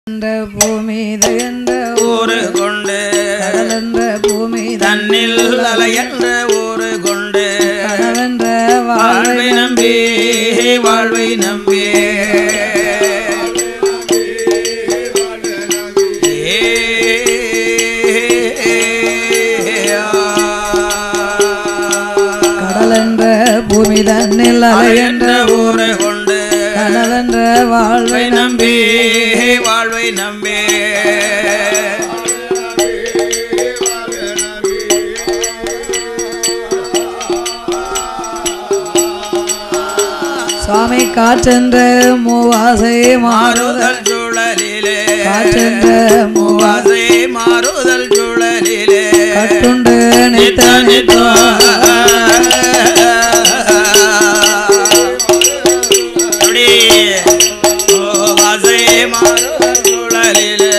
என்ற பூமி என்ற ஊரு கொண்டு கடல் என்ற பூமி தன்னில் அலையென்ற ஊரு கொண்டு கடவென்ற வாழ்வை வாழ்வை நம்பி வாழ்வை நம்பி கடல் என்ற பூமி தன்னில் அலையென்ற என்ற ஊரு கொண்டு கடலென்ற வாழ்வை வாழ்வை நம்பி வாழ்வை நம்பி சுவாமி காற்றென்ற மூவாசை மாறுதல் மாறுதல் சூழலிலே காற்றென்ற மூவாசை மூவாசை மாறுதல் சூழலிலே கட்டுண்டு நித்த நித்த நித்த அப்படி மூவாசை மாறுதல் சூழலிலே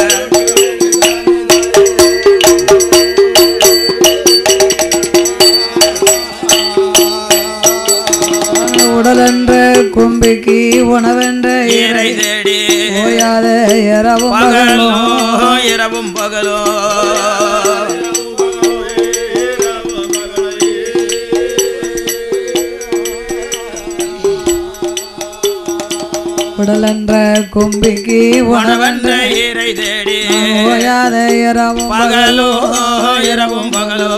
உடலென்ற கும்பிக்கு உணவென்ற இறை இறை தேடி ஓயாத இரவும் பகலோ பகலும் இரவும் பகலோ உடலென்ற கும்பிக்கு உணவென்ற உணவென்ற இறை தேடி ஓயாத இரவும் பகலோ இரவும் பகலோ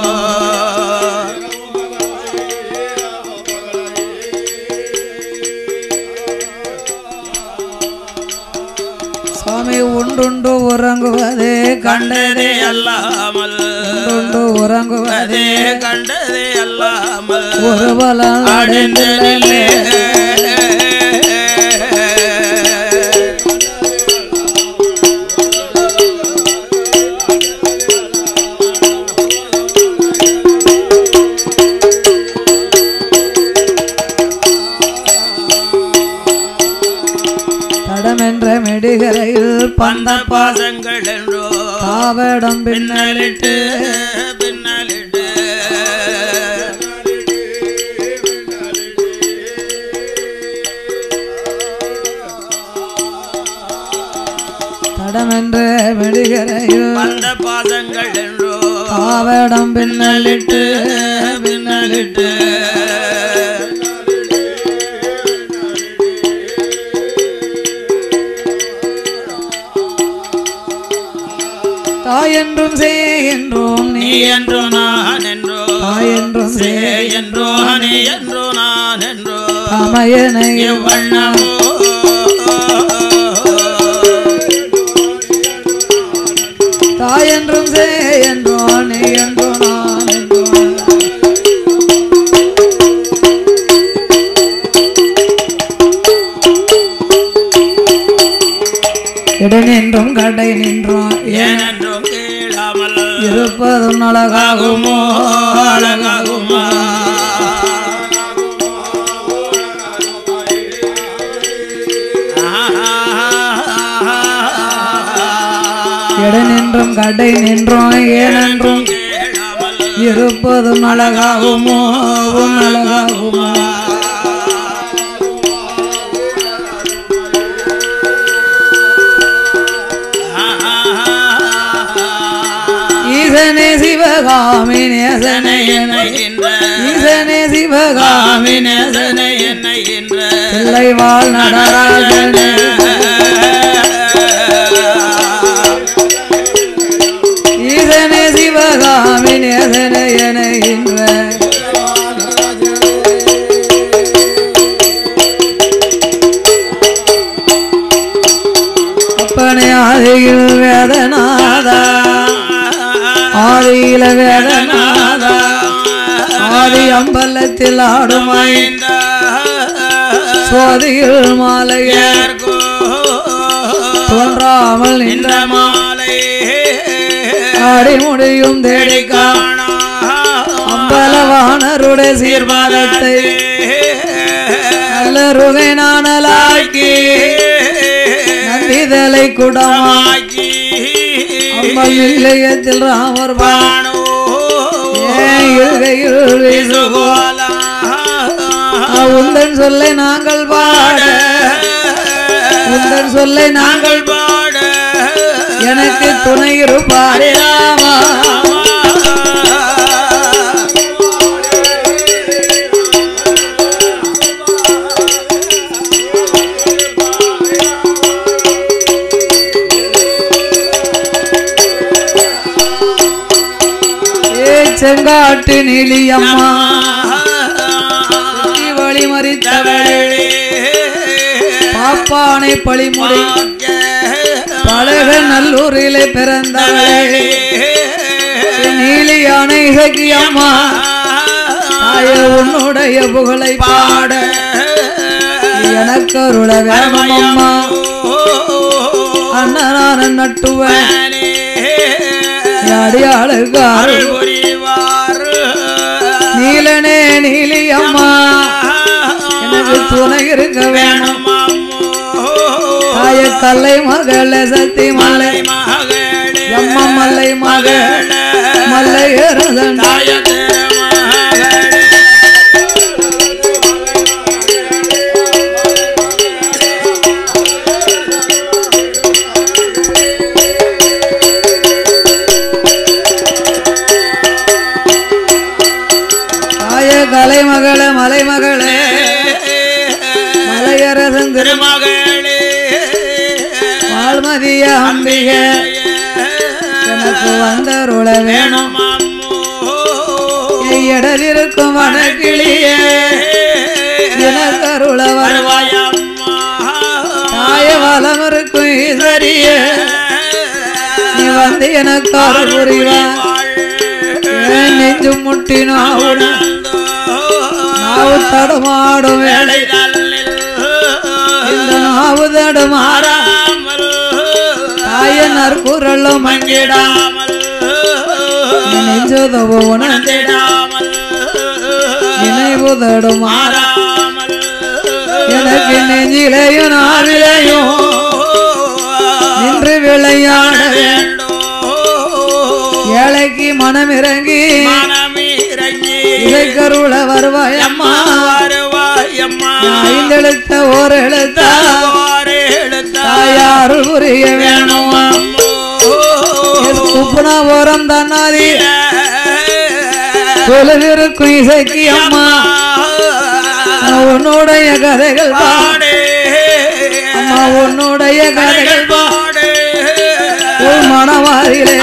சுவாமி உண்டுண்டு உறங்குவதே கண்டதே அல்லாமல் கண்டுண்டு உறங்குவதே அதே கண்டதே அல்லாமல் ஒரு பலம் அடைந்ததில்லே அடைந்தில்லை தடமென்ற மெடிகரையில் பந்த பந்த பாசங்கள் என்றோ பாவடம் பின்னலிட்டு பின்னலிட்டு பின்னலிட்டு தடமென்ற மெடிகரையில் பந்த பாசங்கள் என்றோ பாவடம் பின்னலிட்டு பின்னலிட்டு தாய் என்றும் சே என்றும் நீ நீ என்றோ நான் என்றோ தாய் என்றும் சே சே என்றோ நீ என்றோ நான் என்றோ அமையனை எவ்வண்ணமோ தாய் என்றும் சே என்றும் நீ என்றும் நான் என்றும் இடை நின்றும் கடை நின்றும் ஏன் ஏனென்றும் கேளாமல் இருப்பதும் அழகாகுமோ அழகாகுமா இடை நின்றும் கடை நின்றும் ஏனென்றும் கேளாமல் இருப்பதும் அழகாகுமோ உன் அழகாகுமா ஈசனே சிவகாமி நேசனே என ஈசனே சிவகாமி பிள்ளை வாழ் நடராஜனே ஈசனே சிவகாமி நேசனே என இன்ற அப்பனே ஆதியில் வேதநாதா ஆதியில வேதநாதா ஆதி அம்பலத்தில் ஆடுமாய் சுவாதியில் மாலைய தோன்றாமல் நின்ற ஆடி முடியும் தேடிக்கா அம்பலவானருடைய சீர்வாதத்தை நல்லருகை நாணலாக்கி நந்திதலை குடமா அம்பல் நிலையத்தில் ராமர் பா ஏன் இருகையில் வீசுகோலா உந்தன் சொல்லை நாங்கள் பாட உந்தன் சொல்லை நாங்கள் நாங்கள் பாட இருப்பாரே ராமா ஏ செங்காட்டு நீலியம்மா வெற்றி வழி மறித்தவளே பாப்பானை பழிமுடி பழக நல்லூரிலே பிறந்தவளே நீலி யானை சகியம்மா தாய உன்னுடைய புகழை பாட எனக்கு அருள வேணும் அம்மா அண்ணனான நட்டுவேன் அடியாளுக்கு அருள் நீலனே நீலி அம்மா எனக்கு துணை இருக்க வேணும் தாய கல்லை மகள சக்தி மலை எம்ம மல்லை மகள் மல்லை ஏறுதன் தாய கலை மகள மலை மகளே மலையரசன் திரு வாழ்மதிய அம்பிகை எனக்கு வந்தருள வேணும் இடலிருக்கும் வனக்கிளியே எனக்கு அருள வர தாய வலம் இருக்கும் ஈஸ்வரியே நீ வந்து எனக்கு அருள் புரிவா ஏன் நெஞ்சு முட்டினாவுடன் நாவு தடுமாடும் வேலை இந்த நாவு தடுமாறா தாய நற்குரலும் மங்கிடாமல் நெஞ்சுதவ உணர்ந்திடாமல் நினைவு தடுமாறா மாறாமல் எனக்கு நெஞ்சிலையும் நாவிலையும் நின்று விளையாட ஏழைக்கு மனம் இறங்கி இதை கருள வருவாய் அம்மா ஐந்தெழுத்த ஓர் எழுத்தா தாயாரு புரிய வேணும் குப்புனா ஓரம் தன்னாதி தொலைவிருக்கும் இசைக்கு அம்மா உன்னுடைய கதைகள் பா அம்மா உன்னுடைய கதைகள் பா உன் மனவாரிலே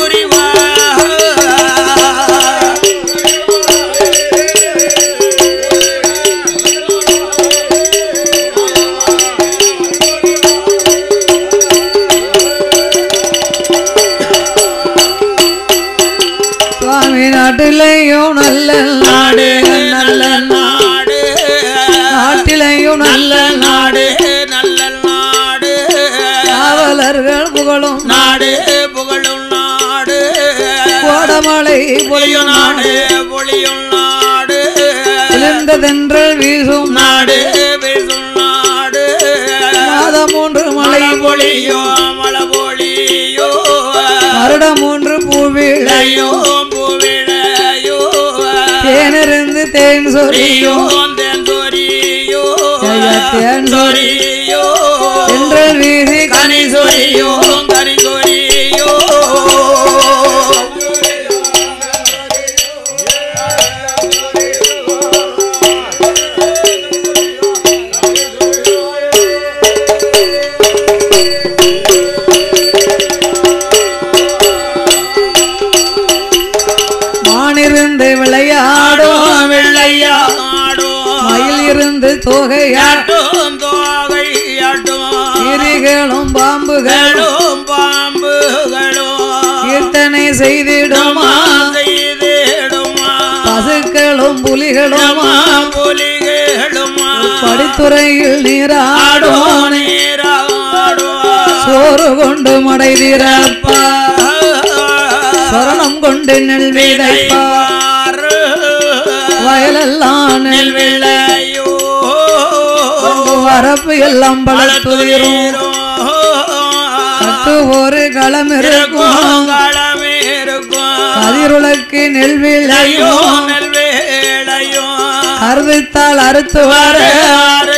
சுவாமி நாட்டிலையும் நல்ல நாடு நல்ல நாடு நாட்டிலையும் நல்ல நாடு நல்ல நாடு காவலர்கள் புகழும் நாடு புகழும் நாடு கோடமலை பொழியும் நாடு பொழியும் நாடு விழுந்ததென்றல் வீசும் நாடு பேசும் நாடு மாதம் மூன்று மலை பொழி பொழியோ மழை பொழியோ வருடம் மூன்று பூவிழை ஐயோ பூவிழையோ தேனிருந்து தேன் சொறியோ ஐயோ தேன் சொரியோ ஐயா, தேன் சொறி சொரியோ என்றல் வீசி கனி சொரியோ கனி சொரியோ மானிருந்து விளையாடும் வெள்ளையாடோ மயில் இருந்து தொகையாடும் யாட்டும் தோகையாட்டும் கிரிகளும் பாம்புகளும் களும் பாம்புகளும் கீர்த்தனை செய்திடுமா செய்திடுமா பசுக்களும் புலிகளுமா புலிகளுமா படித்துறையில் நீராடும் ஆடும் நீராடும் சோறு கொண்டு மடை திறப்பா சரணம் கொண்டு நெல் விதைப்பா வயலெல்லாம் நெல் விளையோ கொண்டு வரப்பு எல்லாம் பழத்துயிரும் கட்டு ஒரு களம் இருக்கும் கதிருளக்கு நெல் விளையும் அறுத்தால் அறுத்து வர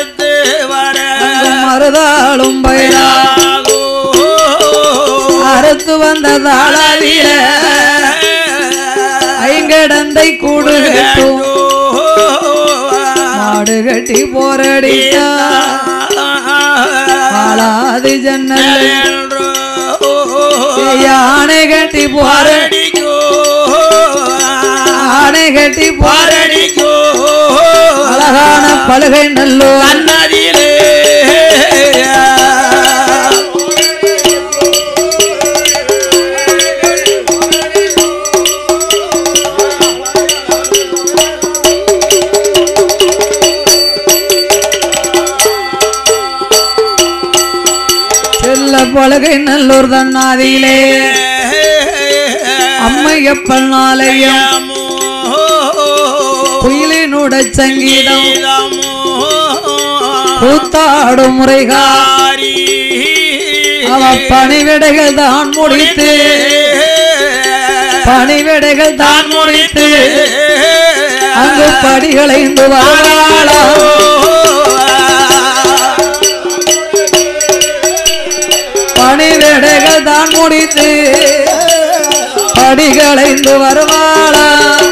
மறுதாளும் பயிரா அறு கொடுத்து வந்த தாளாவில ஐங்கடந்தை கூடு கட்டும் மாடு கட்டி போரடித்தா ஆளாது ஜன்னல் யானை கட்டி போற ஆனை கட்டி போற அழகான பலகை நல்லூர் அன்னதிலே செல்ல பலகை நல்லூர் தன்னாதியிலே அம்மையப்பன் ஆலயம் குயிலினுட சங்கீதம் கூத்தாடும் முறைகா அவ பணிவிடைகள் தான் முடித்து பணிவிடைகள் தான் முடித்து அங்கு படிகளைந்து வாழா பணிவிடைகள் தான் முடித்து படிகளைந்து வருவாளா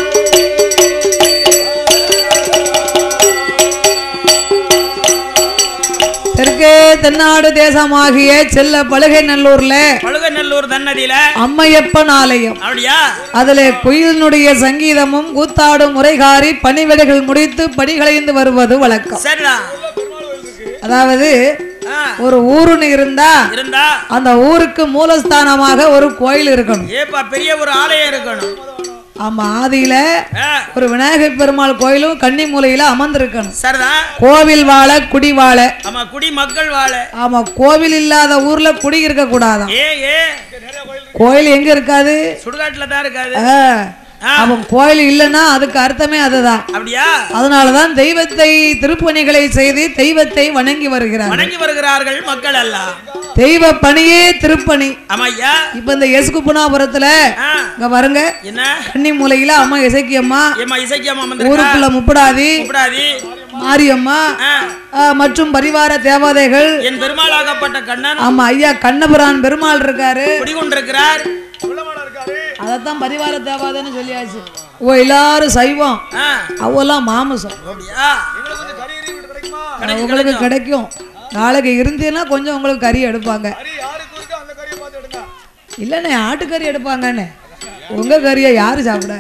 தெற்கே தென்னாடு தேசமாகிய செல்ல பழுகை நல்லூர்ல பழுகநல்லூர் தன்னதியில அம்மையப்பன் ஆலயம் அப்படியா அதிலே குயிலினுடைய சங்கீதமும் கூத்தாடும் முறைகாரி பணிவிடைகள் முடித்து படிகளைந்து வருவது வழக்கம் சரிதான் அதாவது ஆ, ஒரு ஊருன்னு இருந்தா இருந்தா அந்த ஊருக்கு மூலஸ்தானமாக ஒரு கோயில் இருக்கணும் ஏப்பா பெரிய ஒரு ஆலயம் இருக்கணும் ஆமா ஆதியில ஆ, ஒரு விநாயகர் பெருமாள் கோயிலும் கன்னி மூலையில அமர்ந்திருக்கணும் சரிதான் கோவில் வாழ குடி வாழ ஆமா குடி மக்கள் வாழ ஆமா கோவில் இல்லாத ஊர்ல குடி இருக்க கூடாதாம் ஏ ஏ கோயில் எங்க இருக்காது சுடுகாட்டுல தான் இருக்காது ஆ, ஆ, அவன் கோயில் இல்லைன்னா அதுக்கு அர்த்தமே அதுதான் அப்படியா அதனாலதான் தெய்வத்தை திருப்பணிகளை செய்து தெய்வத்தை வணங்கி வருகிறார் வணங்கி வருகிறார்கள் மக்கள் எல்லாம் தெய்வ பணியே திருப்பணி ஆமா ஐயா இப்ப இந்த எஸ்குப்புனாபுரத்துல ஆ, இங்க வருங்க என்ன கன்னி மூலையில அம்மா இசக்கியம்மா ஏமா இசைக்கியம்மா வந்திருக்கா ஊருக்குள்ள முப்படாதி கூப்பிடாதி மாரியம்மா ஆ, ஆ, மற்றும் பரிவார தேவதைகள் என் பெருமாளாகப்பட்ட கண்ணன் ஆமா ஐயா கண்ணபுரான் பெருமாள் இருக்காரு குடிகொண்டிருக்கிறார் அதத்தான் பரிவார தேவாதைன்னு சொல்லியாச்சு ஓ எல்லாரும் சைவம் ஆ, அவெல்லாம் மாமிசம் அப்படியா உங்களுக்கு கிடைக்கும் நாளைக்கு இருந்தீங்கன்னா கொஞ்சம் உங்களுக்கு கறி எடுப்பாங்க இல்லைண்ணே ஆட்டுக்கறி எடுப்பாங்கண்ணே உங்க கறியை யாரு சாப்பிட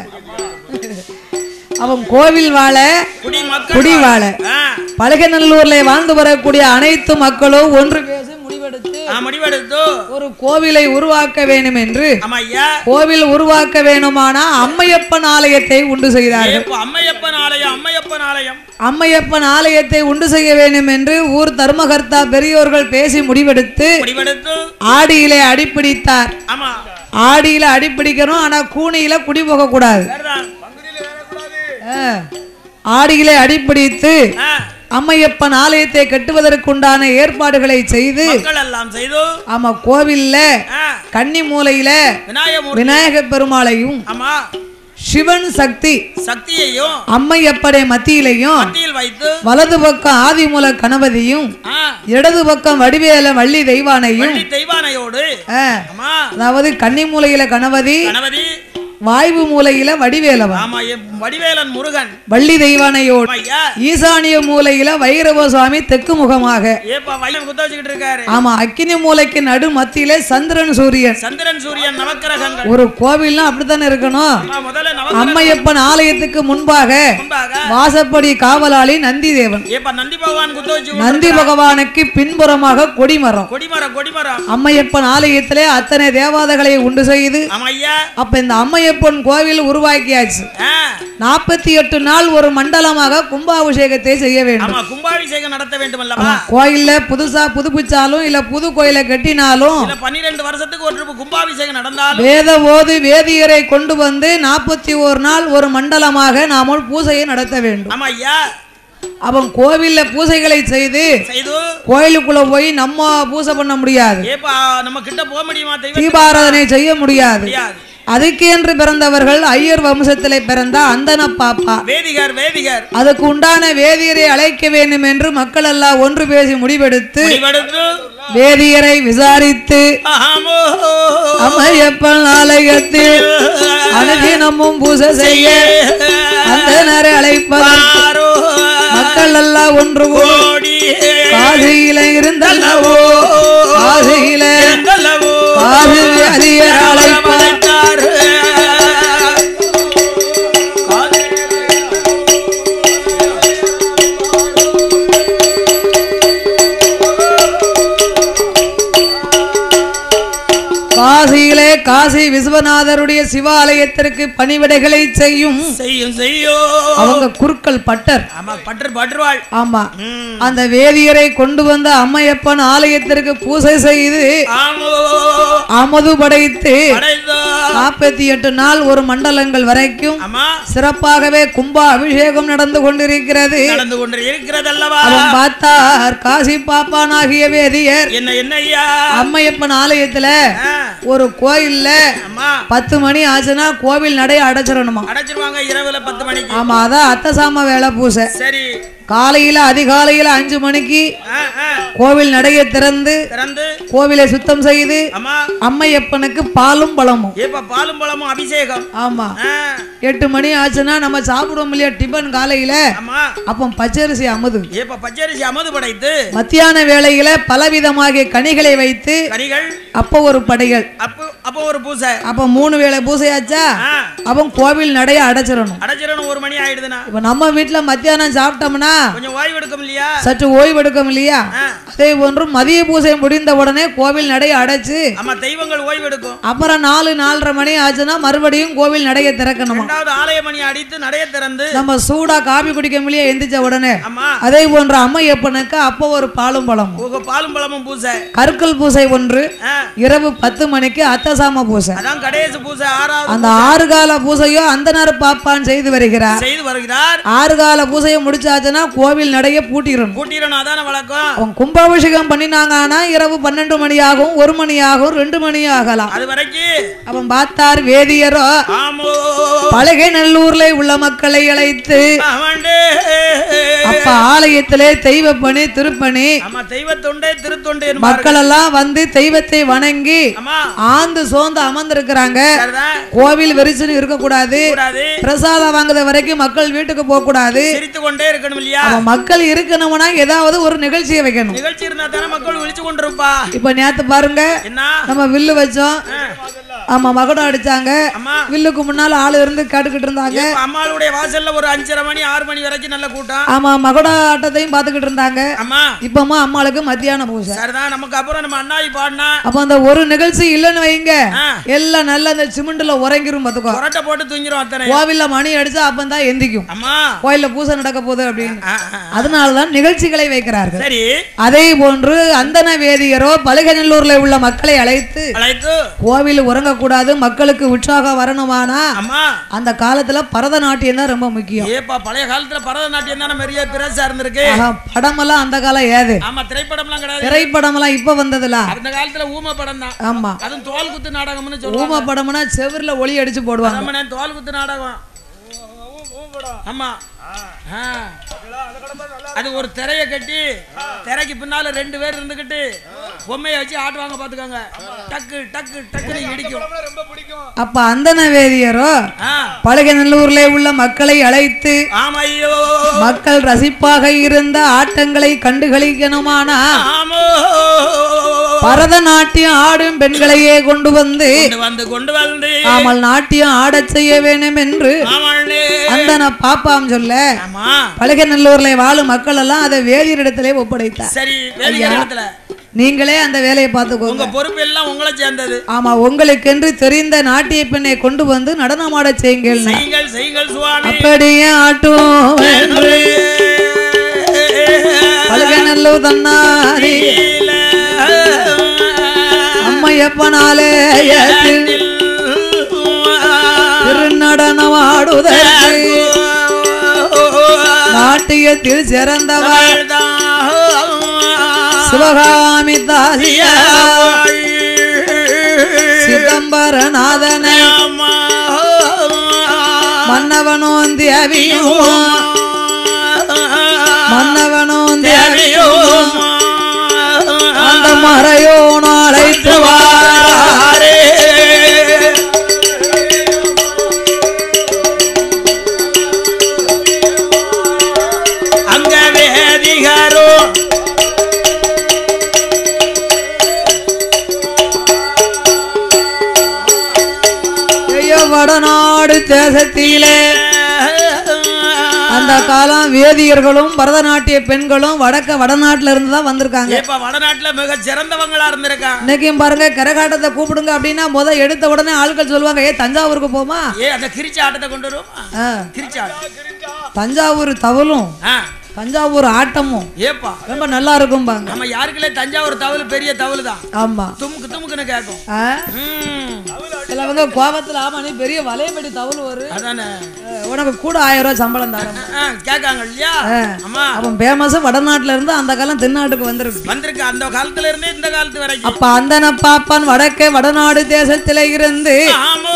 அவன் கோவில் வாழ குடி மக்கள் குடி வாழ ஆ, பழகநல்லூர்ல வாழ்ந்து வரக்கூடிய அனைத்து மக்களும் ஒன்று பேசி முடிவெடுத்து ஆ, முடிவெடுத்து ஒரு கோவிலை உருவாக்க வேண்டும் என்று ஆமா ஐயா கோவில் உருவாக்க வேணுமானா அம்மையப்பன் ஆலயத்தை உண்டு செய்தார்கள் ஏப்பா அம்மையப்பன் ஆலயம் அம்மையப்பன் ஆலயம் அம்மையப்பன் ஆலயத்தை உண்டு செய்ய வேண்டும் என்று ஊர் தர்மகர்த்தா பெரியோர்கள் பேசி முடிவெடுத்து முடிவெடுத்து ஆடியிலே அடிப்பிடித்தார் ஆமா ஆடியில அடிப்பிடிக்கணும் ஆனா கூனியில குடி போக கூடாது சரிதான் ஆ. ஆடியிலே அடிப்பிடித்து ஆ, அம்மையப்பன் ஆலயத்தை கட்டுவதற்குண்டான ஏற்பாடுகளை செய்து மக்கள் எல்லாம் செய்து ஆமா கோவில்ல ஆ, கன்னி மூலையில விநாயகமூர்த்தி விநாயக பெருமாளையும் ஆமா சிவன் சக்தி சக்தியையும் அம்மையப்படை மத்தியிலையும் மத்தியில் வைத்து வலது பக்கம் ஆதிமூல கணபதியும் ஆ, இடது பக்கம் வடிவேல வள்ளி தெய்வானையும் வள்ளி தெய்வானையோடு ஆ, ஆமா அதாவது கன்னி மூலையில கணபதி கணபதி வாய்வு மூலையில வடிவேலவன் ஆமா எம் வடிவேலன் முருகன் வள்ளி தெய்வானையோடு ஆமா, ஐயா ஈசானிய மூலையில வைரவ சுவாமி தெற்கு முகமாக ஏப்பா வயல் குத்த வச்சுக்கிட்டு இருக்காரு ஆமா அக்கினி மூலைக்கு நடு மத்தியிலே சந்திரன் சூரியன் சந்திரன் சூரியன் நவக்கிரகங்கள் ஒரு கோவில்னா அப்படித்தானே இருக்கணும் ஆமா, முதல்ல நவக்கிரகம் அம்மையப்பன் ஆலயத்துக்கு முன்பாக முன்பாக வாசப்படி காவலாளி நந்தி தேவன் ஏப்பா நந்தி பகவான் குத்த வச்சு நந்தி பகவானுக்கு பின்புறமாக கொடிமரம் கொடிமரம் கொடிமரம் அம்மையப்பன் ஆலயத்திலே அத்தனை தேவாதைகளை உண்டு செய்து ஆமா ஐயா அப்ப இந்த அம்மையப்பன் கோவில் உருவாக்கியாச்சு ஆ, நாற்பத்தி எட்டு நாள் ஒரு மண்டலமாக கும்பாபிஷேகத்தை செய்ய வேண்டும் ஆமா கும்பாபிஷேகம் நடத்த வேண்டும் அல்லவா கோயில்ல புதுசா புதுப்பிச்சாலும் இல்ல புது கோயிலை கட்டினாலும் இல்ல பன்னிரெண்டு வருஷத்துக்கு ஒரு trip கும்பாபிஷேகம் நடந்தாலும் வேத ஓது வேதியரை கொண்டு வந்து நாற்பத்தி ஒரு நாள் ஒரு மண்டலமாக நாம பூஜையை நடத்த வேண்டும் ஆமா ஐயா அவன் கோவில்ல பூஜைகளை செய்து செய்து கோயிலுக்குள்ள போய் நம்ம பூஜை பண்ண முடியாது ஏப்பா நம்ம கிட்ட போக முடியுமா தெய்வம் தீபாராதனை செய்ய முடியாது முடியாது அதுக்கென்று பிறந்தவர்கள் ஐயர் வம்சத்திலே பிறந்த அந்தன பாப்பா வேதிகர் வேதிகர் அதுக்கு உண்டான வேதியரை அழைக்க வேண்டும் என்று மக்கள் எல்லாம் ஒன்று பேசி முடிவெடுத்து முடிவெடுத்து வேதியரை விசாரித்து அஹமோ அம்மையப்பன் ஆலயத்தில் அனுதினமும் பூசை செய்ய அந்த நேர அழைப்பதற்கு ஆரோ மக்கள் எல்லாம் ஒன்று கூடி கோடி காசியில இருந்தல்லவோ காசியில எங்களவோ காசி அதிகர் அழைப்பார் அழைத்தார். காசியிலே காசி விஸ்வநாதருடைய சிவாலயத்திற்கு பணிவிடைகளை செய்யும் செய்யும் செய்யோ அவங்க குருக்கள் பட்டர் ஆமா பற்று பற்றுவாள் ஆமா ம். அந்த வேதியரை கொண்டு வந்த அம்மையப்பன் ஆலயத்திற்கு பூசை செய்து ஆமோ அமது படைத்து படைத்தோ நாற்பத்தி எட்டு நாள் ஒரு மண்டலங்கள் வரைக்கும் ஆமா சிறப்பாகவே கும்பா அபிஷேகம் நடந்து கொண்டிருக்கிறது நடந்து கொண்டு இருக்கிறதல்லவா அவன் பார்த்தார் காசி பாப்பானாகிய வேதியர் என்ன என்ன ஐயா அம்மையப்பன் ஆலயத்துல ஆ, ஒரு கோயில்ல ஆமா பத்து மணி ஆச்சுன்னா கோவில் நடைய அடைச்சிடணுமா அடைச்சிருவாங்க இரவுல பத்து மணிக்கு ஆமா அதான் அத்தசாம வேலை பூசை சரி காலையில அதிகாலையில அஞ்சு மணிக்கு ஆ, ஆ, கோவில் நடையை திறந்து திறந்து கோவிலை சுத்தம் செய்து ஆமா அம்மையப்பனுக்கு பாலும் பழமும் இப்ப பாலும் பழமும் அபிஷேகம் ஆமா ஆ, எட்டு மணி ஆச்சுன்னா நம்ம சாப்பிடுவோம் இல்லையா டிபன் காலையில ஆமா அப்போ பச்சரிசி அமுது இப்ப பச்சரிசி அமது படைத்து மத்தியான வேளையில பலவிதமாகிய கனிகளை வைத்து கனிகள் அப்போ ஒரு படைகள் அப்போ அப்போ ஒரு பூசை அப்ப மூணு வேளை பூசையாச்சா ஆ, அப்போ கோவில் நடைய அடைச்சிடணும் அடைச்சிடணும் ஒரு மணி ஆயிடுதுன்னா இப்ப நம்ம வீட்டுல மத்தியானம் சாப்பிட்டோம்னா கொஞ்சம் ஓய்வு எடுக்கும் இல்லையா சற்று ஓய்வு எடுக்கும் இல்லையா ஆ, அதே போன்று மதிய பூஜை முடிந்த உடனே கோவில் நடைய அடைச்சு ஆமா தெய்வங்கள் ஓய்வு எடுக்கும் அப்புறம் நாலு நாலரை மணி ஆச்சுன்னா மறுபடியும் கோவில் நடைய திறக்கணுமா இரண்டாவது ஆலய மணி அடித்து நடைய திறந்து நம்ம சூடா காபி குடிக்க முடிய எந்திரிச்ச உடனே ஆமா அதே போன்ற அம்மையப்பனுக்கு அப்போ ஒரு பாலும் பழம் உங்க பாலும் பழமும் பூசை கற்கள் பூசை ஒன்று ஆ, இரவு பத்து மணிக்கு அத்தசாம பூசை அதான் கடைசி பூசை ஆறாவது அந்த ஆறு கால பூசையோ அந்த நேரம் பாப்பான் செய்து வருகிறார் செய்து வருகிறார் ஆறு கால பூசையை முடிச்சாச்சுன்னா கோவில் நடைய பூட்டிடணும் கூட்டிடணும் அதான வழக்கம் அவன் கும்பாபிஷேகம் பண்ணினாங்கன்னா இரவு பன்னெண்டு மணி ஆகும் ஒரு மணி ஆகும் ரெண்டு மணி ஆகலாம் அது வரைக்கும் அவன் பார்த்தார் வேதியரோ ஆமோ பலகை நல்லூர்ல உள்ள மக்களை அழைத்து அவண்டே அப்ப ஆலயத்திலே தெய்வ பணி திருப்பணி ஆமா தெய்வ தொண்டே திருத்தொண்டே என்பார்கள். மக்கள் எல்லாம் வந்து தெய்வத்தை வணங்கி ஆமா ஆந்து சோர்ந்து அமர்ந்திருக்கிறாங்க சரிதான் கோவில் வெறிச்சுன்னு இருக்கக்கூடாது கூடாது பிரசாதம் வாங்குற வரைக்கும் மக்கள் வீட்டுக்கு போக கூடாது சிரித்து கொண்டே இருக்கணும் இல்லையா அவன் மக்கள் இருக்கணும்னா ஏதாவது ஒரு நிகழ்ச்சியை வைக்கணும் நிகழ்ச்சி இருந்தா தானே மக்கள் விழிச்சு கொண்டிருப்பா இப்ப நேத்து பாருங்க என்ன நம்ம வில்லு வச்சோம் ஆமா மகுடம் அடிச்சாங்க அம்மா வில்லுக்கு முன்னால ஆளு இருந்து கேட்டுக்கிட்டு இருந்தாங்க இப்ப அம்மாளுடைய வாசல்ல ஒரு அஞ்சரை மணி ஆறு மணி வரைக்கும் நல்ல கூட்டம் ஆமா மகுட ஆட்டத்தையும் பாத்துக்கிட்டு இருந்தாங்க அம்மா இப்பமா அம்மாளுக்கு மத்தியான பூஜை சரிதான் நமக்கு அப்புறம் நம்ம அண்ணாயி பாடினா அப்ப அந்த ஒரு நிகழ்ச்சி இல்லைன்னு வைங்க ஆ. எல்லாம் நல்லா அந்த சிமெண்ட்ல உறங்கிரும் பாத்துக்கோ புரட்டை போட்டு தூங்கிரும் அத்தனை கோவில்ல மணி அடிச்சா அப்பந்தான் எந்திக்கும் அம்மா கோயில்ல பூசை நடக்க போகுது அப்படின்னு ஆ, ஆ. அதனாலதான் நிகழ்ச்சிகளை வைக்கிறார்கள் சரி அதே போன்று அந்தன வேதியரோ பலகநல்லூர்ல உள்ள மக்களை அழைத்து அழைத்து கோவில் உறங்கக்கூடாது மக்களுக்கு உற்சாகம் வரணுமானா அம்மா அந்த காலத்துல பரதநாட்டியம் தான் ரொம்ப முக்கியம் ஏப்பா பழைய காலத்துல பரதநாட்டியம் தானே பெரிய பிரசா இருந்திருக்கு ஆஹா, படமெல்லாம் அந்த காலம் ஏது ஆமா திரைப்படம்லாம் கிடையாது திரைப்படமெல்லாம் இப்ப வந்ததுல அந்த காலத்துல ஊம படம் தான் ஆமா அதுவும் தோல் குத்து நாடகம்னு சொல்லுவாங்க ஊம படம்னா செவுர்ல ஒளி அடிச்சு போடுவாங்க நம்ம தோல் குத்து நாடகம் ஆமா ஆ. அது ஒரு திரைய கட்டி திரைக்கு பின்னால ரெண்டு பேர் இருந்துகிட்டு பொம்மையை வச்சு ஆட்டுவாங்க பாத்துக்கோங்க டக்கு டக்கு டக்குன்னு இடிக்கும் அப்ப அந்தன வேதியரோ ஆ. பழகநல்லூர்ல உள்ள மக்களை அழைத்து ஆமா ஐயோ மக்கள் ரசிப்பாக இருந்த ஆட்டங்களை கண்டுகளிக்கணுமானா ஆமோ பரதநாட்டியம் ஆடும் பெண்களையே கொண்டு வந்து கொண்டு வந்து கொண்டு வந்து ஆமல் நாட்டியம் ஆடச் செய்ய வேண்டும் என்று ஆமாண்ணே அந்தன பாப்பாம் சொல்ல ஆமா பழகநல்லூர்ல வாழும் மக்கள் எல்லாம் அதை வேதியரிடத்திலே ஒப்படைத்தார் சரி வேதிகை இடத்துல நீங்களே அந்த வேலையை பார்த்துக்கோங்க உங்க பொறுப்பு எல்லாம் உங்களை சேர்ந்தது ஆமா உங்களுக்கென்று தெரிந்த நாட்டிய பெண்ணை கொண்டு வந்து நடனமாடச் செய்யுங்கள் செய்யுங்கள் செய்யுங்கள் சுவாமி அப்படியே ஆட்டும் என்று பழகநல்லூர் தன்னாரி அம்மையப்பனாலே திருநடனம் ஆடுதற்கு நாட்டியத்தில் சிறந்தவர் சிவகாமி தாசியா சிதம்பரநாதன மன்னவனும் தேவியும் மன்னவனும் தேவியும் அந்த மறையோன் அழைத்து வாரே வடநாடு தேசத்திலே அந்த காலம் வேதியர்களும் பரதநாட்டிய பெண்களும் வடக்க வடநாட்டுல இருந்து தான் வந்திருக்காங்க இப்ப வடநாட்டுல மிக சிறந்தவங்களா இருந்திருக்கான் இன்னைக்கும் பாருங்க கரகாட்டத்தை கூப்பிடுங்க அப்படின்னா முத எடுத்த உடனே ஆட்கள் சொல்லுவாங்க ஏ தஞ்சாவூருக்கு போமா ஏ அந்த கிரிச்சி ஆட்டத்தை கொண்டு வருவோமா ஆ, கிரிச்சி ஆட்டம் தஞ்சாவூர் தவளும் ஆ, தஞ்சாவூர் ஆட்டமும் ஏப்பா ரொம்ப நல்லா இருக்கும்பாங்க நம்ம யாருக்குள்ளே தஞ்சாவூர் தவளு பெரிய தவளு தான் ஆமா துமுக்கு துமுக்குன்னு கேட்கும் ஆ, ம், சிலவங்க கோபத்துல ஆமா நீ பெரிய வலையபடி தவள் வரும் அதானே அஹ், உனக்கு கூட ஆயிரம் ரூபாய் சம்பளம் தரேன் ஆ, கேட்காங்க இல்லையா ஆமா அவன் ஃபேமஸ் வடநாட்டுல இருந்து அந்த காலம் தென்னாட்டுக்கு வந்திருக்கு வந்திருக்கு அந்த காலத்துல இருந்தே இந்த காலத்து வரைக்கும் அப்ப அந்தன பாப்பான் வடக்கே வடநாடு தேசத்தில இருந்து ஆமோ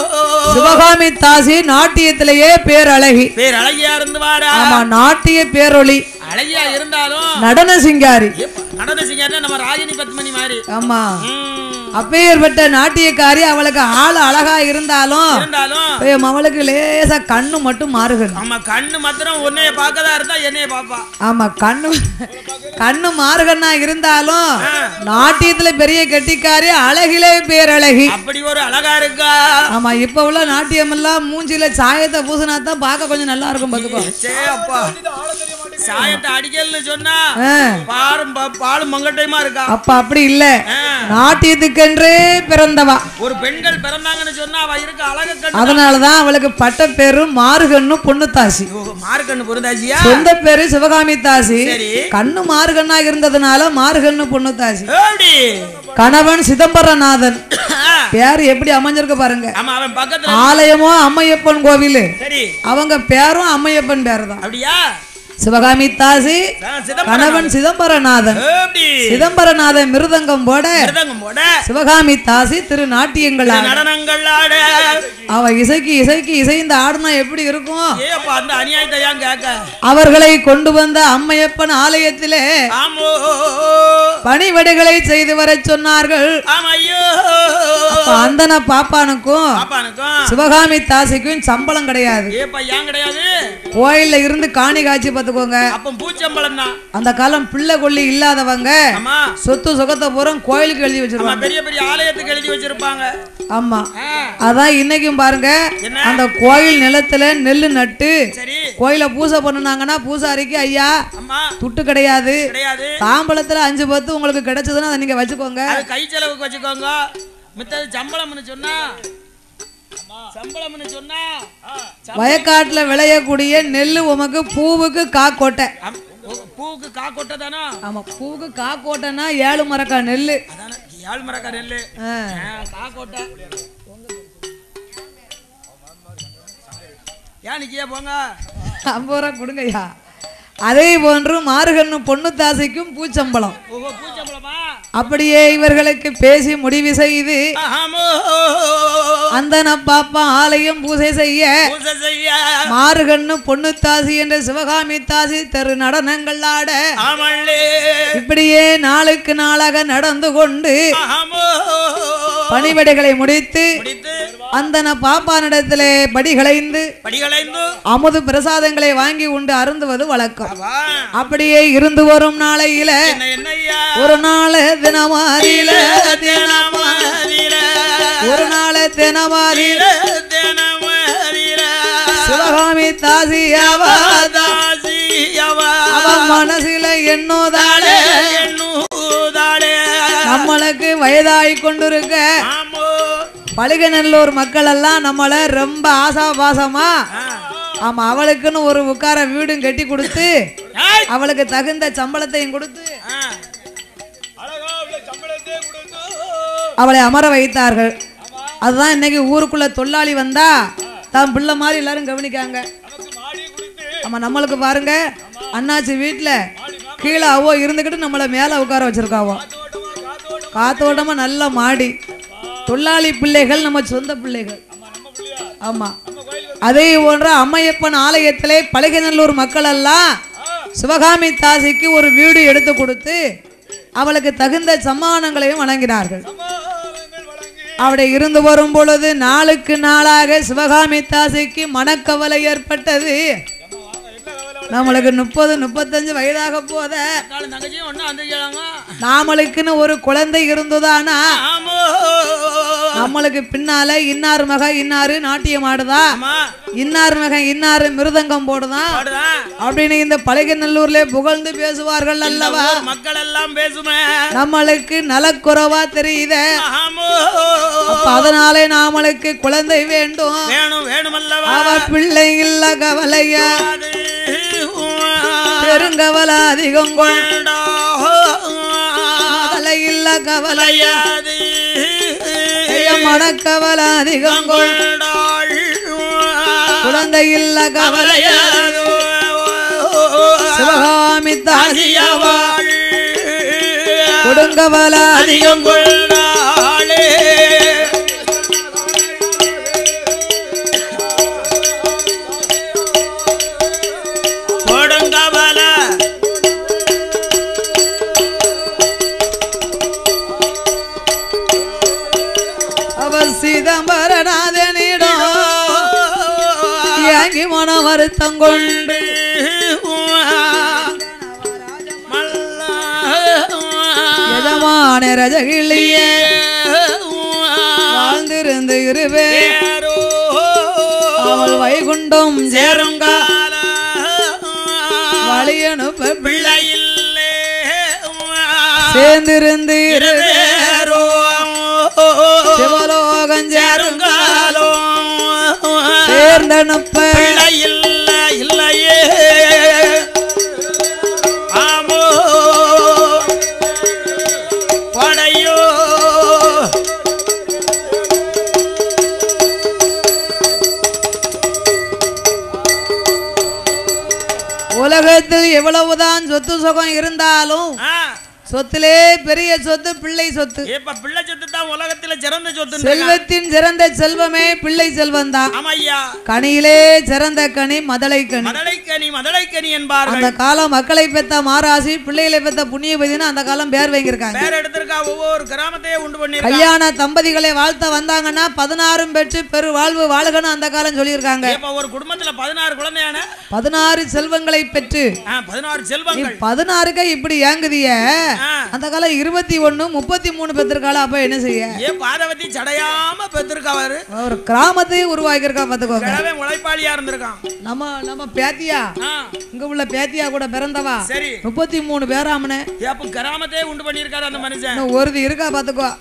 சிவகாமி தாசி நாட்டியத்திலேயே பேரழகி பேர் அழகியா இருந்து வாடா ஆமா நாட்டிய பேரொளி அழகியா இருந்தாலும் நடன சிங்காரி ஏப்பா, நடன சிங்கர்னா நம்ம ராகினி பத்மினி மாதிரி ஆமா ம், அப்பேற்பட்ட நாட்டியக்காரி அவளுக்கு ஆள் அழகா இருந்தாலும் இருந்தாலும் இப்ப அவளுக்கு லேசா கண்ணு மட்டும் மாறுகணும் நம்ம கண்ணு மாத்திரம் உன்னைய பார்க்கதா இருந்தா என்னைய பாப்பா ஆமா கண்ணு கண்ணு மாறுகண்ணா இருந்தாலும் நாட்டியத்துல பெரிய கெட்டிக்காரி அழகிலே பேரழகி அப்படி ஒரு அழகா இருக்கா ஆமா இப்ப உள்ள நாட்டியம் எல்லாம் மூஞ்சில சாயத்தை பூசினா தான் பார்க்க கொஞ்சம் நல்லா இருக்கும் பாத்துக்கோ சே அப்பா சாயத்தை அடிக்கல்னு சொன்னா ஆ, பாரும் பா- பாலும் மங்கட்டையுமா இருக்கா அப்ப அப்படி இல்ல ஆ, நாட்டியத்துக்கென்றே பிறந்தவா ஒரு பெண்கள் பிறந்தாங்கன்னு சொன்னா அவ இருக்க அழக கண்ணு அதனாலதான் அவளுக்கு பட்ட பேரு மாறுகண்ணு பொண்ணு தாசி மார்க்கண்ணு பொருந்தாச்சியா சொந்த பேரு சிவகாமி தாசி சரி கண்ணு மாறுகண்ணா இருந்ததுனால மாறுகண்ணு பொண்ணு தாசி எப்படி கணவன் சிதம்பரநாதன் ஆ, பேரு எப்படி அமைஞ்சிருக்கு பாருங்க ஆமா அவன் பக்கத்துல ஆலயமோ அம்மையப்பன் கோவில் சரி அவங்க பேரும் அம்மையப்பன் பேரு தான் அப்படியா சிவகாமி தாசி ஆ, சிதம்பரம் கணவன் சிதம்பரநாதன் எப்படி சிதம்பரநாதன் மிருதங்கம் போட மிருதங்கம் போட சிவகாமி தாசி திரு நாட்டியங்கள் ஆட. நடனங்கள் ஆட அவ இசைக்கு இசைக்கு இசைந்து ஆடுனா எப்படி இருக்கும் ஏப்பா அந்த அநியாயத்தை ஏன் கேட்க அவர்களை கொண்டு வந்த அம்மையப்பன் ஆலயத்திலே ஆமோ பணிவடைகளை செய்து வர சொன்னார்கள் ஆமா ஐயோ அப்ப அந்தன பாப்பானுக்கும் பாப்பானுக்கும் சிவகாமி தாசிக்கும் சம்பளம் கிடையாது ஏப்பா ஏன் கிடையாது கோயில்ல இருந்து காணி காட்சி பார்த்துக்கோங்க அப்ப பூச்சம்பளம் தான் அந்த காலம் பிள்ளை கொள்ளி இல்லாதவங்க ஆமா சொத்து சுகத்தை பூரா கோயிலுக்கு எழுதி ஆமா வச்சிருவாங்க பெரிய பெரிய ஆலயத்துக்கு எழுதி வச்சிருப்பாங்க ஆமா ஆ, அதான் இன்னைக்கும் பாருங்க என்ன அந்த கோயில் நிலத்துல நெல்லு நட்டு சரி கோயில பூஜை பண்ணுனாங்கன்னா பூசாரிக்கு ஐயா அம்மா துட்டு கிடையாது கிடையாது தாம்பளத்துல அஞ்சு பத்து உங்களுக்கு கிடைச்சதுன்னா அதை நீங்க வச்சுக்கோங்க அது கை செலவுக்கு வச்சுக்கோங்க மித்தது சம்பளம்னு சொன்னா சம்பளம்னு சொன்னா வயக்காட்டுல விளையக்கூடிய நெல்லு உமக்கு பூவுக்கு காக்கோட்டை அம்- பூ- பூவுக்கு கா கொட்டை தானோ ஆமா பூவுக்கு காக்கோட்டைன்னா ஏழு மரக்கா நெல்லு அதானே ஏழு மரக்கா நெல்லு ஆ. ஆ, கா கொட்டை ஏன் நிக்கியா போங்க ஐம்பது ரூபா கொடுங்கய்யா அதே போன்று மாறுகண்ணு பொண்ணு தாசைக்கும் பூச்சம்பளம் ஓஹோ பூச்சம்பளமா அப்படியே இவர்களுக்கு பேசி முடிவு செய்து ஆமோ அந்தன பாப்பா ஆலயம் பூஜை செய்ய பூசை செய்ய மாறுகண்ணு பொண்ணு தாசி என்ற சிவகாமி தாசி தெரு நடனங்கள் ஆட ஆமள்ளே இப்படியே நாளுக்கு நாளாக நடந்து கொண்டு ஆமோ பணிவிடைகளை முடித்து முடித்து அந்தன பாப்பானிடத்திலே படிகளைந்து படிகளைந்து அமுது பிரசாதங்களை வாங்கி உண்டு அருந்துவது வழக்கம் அவா அப்படியே இருந்து வரும் நாளையில என்ன என்னய்யா ஒரு நாள் தினமாரியில தினமாரில ஒரு நாள் தினமாரியில தினமாரில சிவகாமி தாசி அவ தாசியவா அவன் மனசுல என்னோதாளே என்னூதாளே நம்மளுக்கு வயதாகி கொண்டிருக்க ஆமோ பழுகநல்லூர் மக்கள் எல்லாம் நம்மள ரொம்ப ஆசாபாசமா ஆ. ஆமா அவளுக்குன்னு ஒரு உட்கார வீடும் கட்டி கொடுத்து ஏய். அவளுக்கு தகுந்த சம்பளத்தையும் கொடுத்து ஆ. அவளை அமர வைத்தார்கள் அதுதான் இன்னைக்கு ஊருக்குள்ள தொழிலாளி வந்தா தான் பிள்ளை மாதிரி எல்லாரும் கவனிக்காங்க ஆமா நம்மளுக்கு பாருங்க அண்ணாச்சி வீட்டுல கீழே அவோ இருந்துக்கிட்டு நம்மளை மேல உட்கார வச்சிருக்காவோ காத்தோட்டமா நல்ல மாடி தொழிலாளி பிள்ளைகள் நம்ம சொந்த பிள்ளைகள் ஆமா அதே போன்ற அம்மையப்பன் ஆலயத்திலே பழகநல்லூர் மக்கள் எல்லாம் சிவகாமி தாசிக்கு ஒரு வீடு எடுத்து கொடுத்து அவளுக்கு தகுந்த சம்மானங்களையும் வழங்கினார்கள் அப்படி இருந்து வரும் பொழுது நாளுக்கு நாளாக சிவகாமி தாசிக்கு மனக்கவலை ஏற்பட்டது நம்மளுக்கு முப்பது முப்பத்தஞ்சு வயதாக போத அக்காளும் தங்கச்சியும் ஒண்ணா வந்துக்கிறாங்க நாமளுக்குன்னு ஒரு குழந்தை இருந்ததானா ஆமோ நம்மளுக்கு பின்னால இன்னார் மக இன்னாரு நாட்டியம் ஆடுதா ஆமா இன்னார் மகன் இன்னாரு மிருதங்கம் போடுதான் பாடுதான் அப்படின்னு இந்த பழகநல்லூர்ல புகழ்ந்து பேசுவார்கள் அல்லவா ஊர் மக்கள் எல்லாம் பேசுமே நம்மளுக்கு நலக்குறைவா தெரியுதே ஆமோ அப்ப அதனாலே நாமளுக்கு குழந்தை வேண்டும் வேணும் வேணுமல்லவா அவ பிள்ளை இல்ல கவலையா அது பெருங்கவல அதிகம் கொள் கொண்டோ கவலை இல்ல கவலையா கலையாது மனக்கவல அதிகம் கொள் கொண்டாள் குழந்தை இல்ல கவலையா சிவகாமி தாசியாவா தாசியவாள் கொடுங்கவல அதிகம் கொண்டாளே கொடுங்கவல அவ சிதம்பரநாதனிடம் ஏங்கி மன வருத்தம் கொண்டு எதமான ரஜகிளியே வாழ்ந்திருந்து இருவே அவள் வைகுண்டம் சேருங்க வழியனுப்ப பிள்ளையில்லே சேர்ந்திருந்து இருவே சிவலோகம் சேருங்க சேர்ந்தனுப்ப இல்ல இல்லையே ஆமோ படையோ உலகத்தில் எவ்வளவுதான் சொத்து சுகம் இருந்தாலும் ஆ, சொத்திலே பெரிய சொத்து பிள்ளை சொத்து இப்ப பிள்ளை சொத்து தான் உலகத்துல சிறந்த சொத்து செல்வத்தின் சிறந்த செல்வமே பிள்ளை செல்வம் தான் ஆமையா கனியிலே சிறந்த கனி மதலை கனி மதலைக்கனி மதலைக்கனி என்பார்கள் அந்த காலம் மக்களை பெத்த மாராசி பிள்ளைகளை பெத்த புண்ணியபதினு அந்த காலம் பேர் வைங்கிருக்காங்க வேற இடத்திற்கா ஒவ்வொரு கிராமத்தையே உண்டு பண்ணிருக்காங்க கல்யாண தம்பதிகளை வாழ்த்த வந்தாங்கன்னா பதினாறும் பெற்று பெரு வாழ்வு வாழ்கன்னு அந்த காலம் சொல்லியிருக்காங்க இப்ப ஒரு குடும்பத்துல பதினாறு குழந்தையான பதினாறு செல்வங்களை பெற்று ஆ, பதினாறு நீ செல்வங்கள் பதினாறுக்க இப்படி ஏங்குதிய ஆ, அந்த காலம் இருபத்தி ஒண்ணு முப்பத்தி மூணு பெற்றிருக்காளா அப்ப என்ன செய்ய ஏன் பாதவதி சடையாம பெற்றிருக்காரு ஒரு கிராமத்தையும் உருவாக்கியிருக்கா பாத்துக்கோங்க கிழவே உழைப்பாளியா இருந்திருக்கான் நம்ம நம்ம பேத்தியா ஆ, இங்க உள்ள பேத்தியா கூட பிறந்தவா சரி முப்பத்தி மூணு பேராமனே அப்ப கிராமத்தையே உண்டு பண்ணிருக்காரு அந்த மனுஷன் இன்னும் ஒருதி இருக்கா பாத்துக்கோ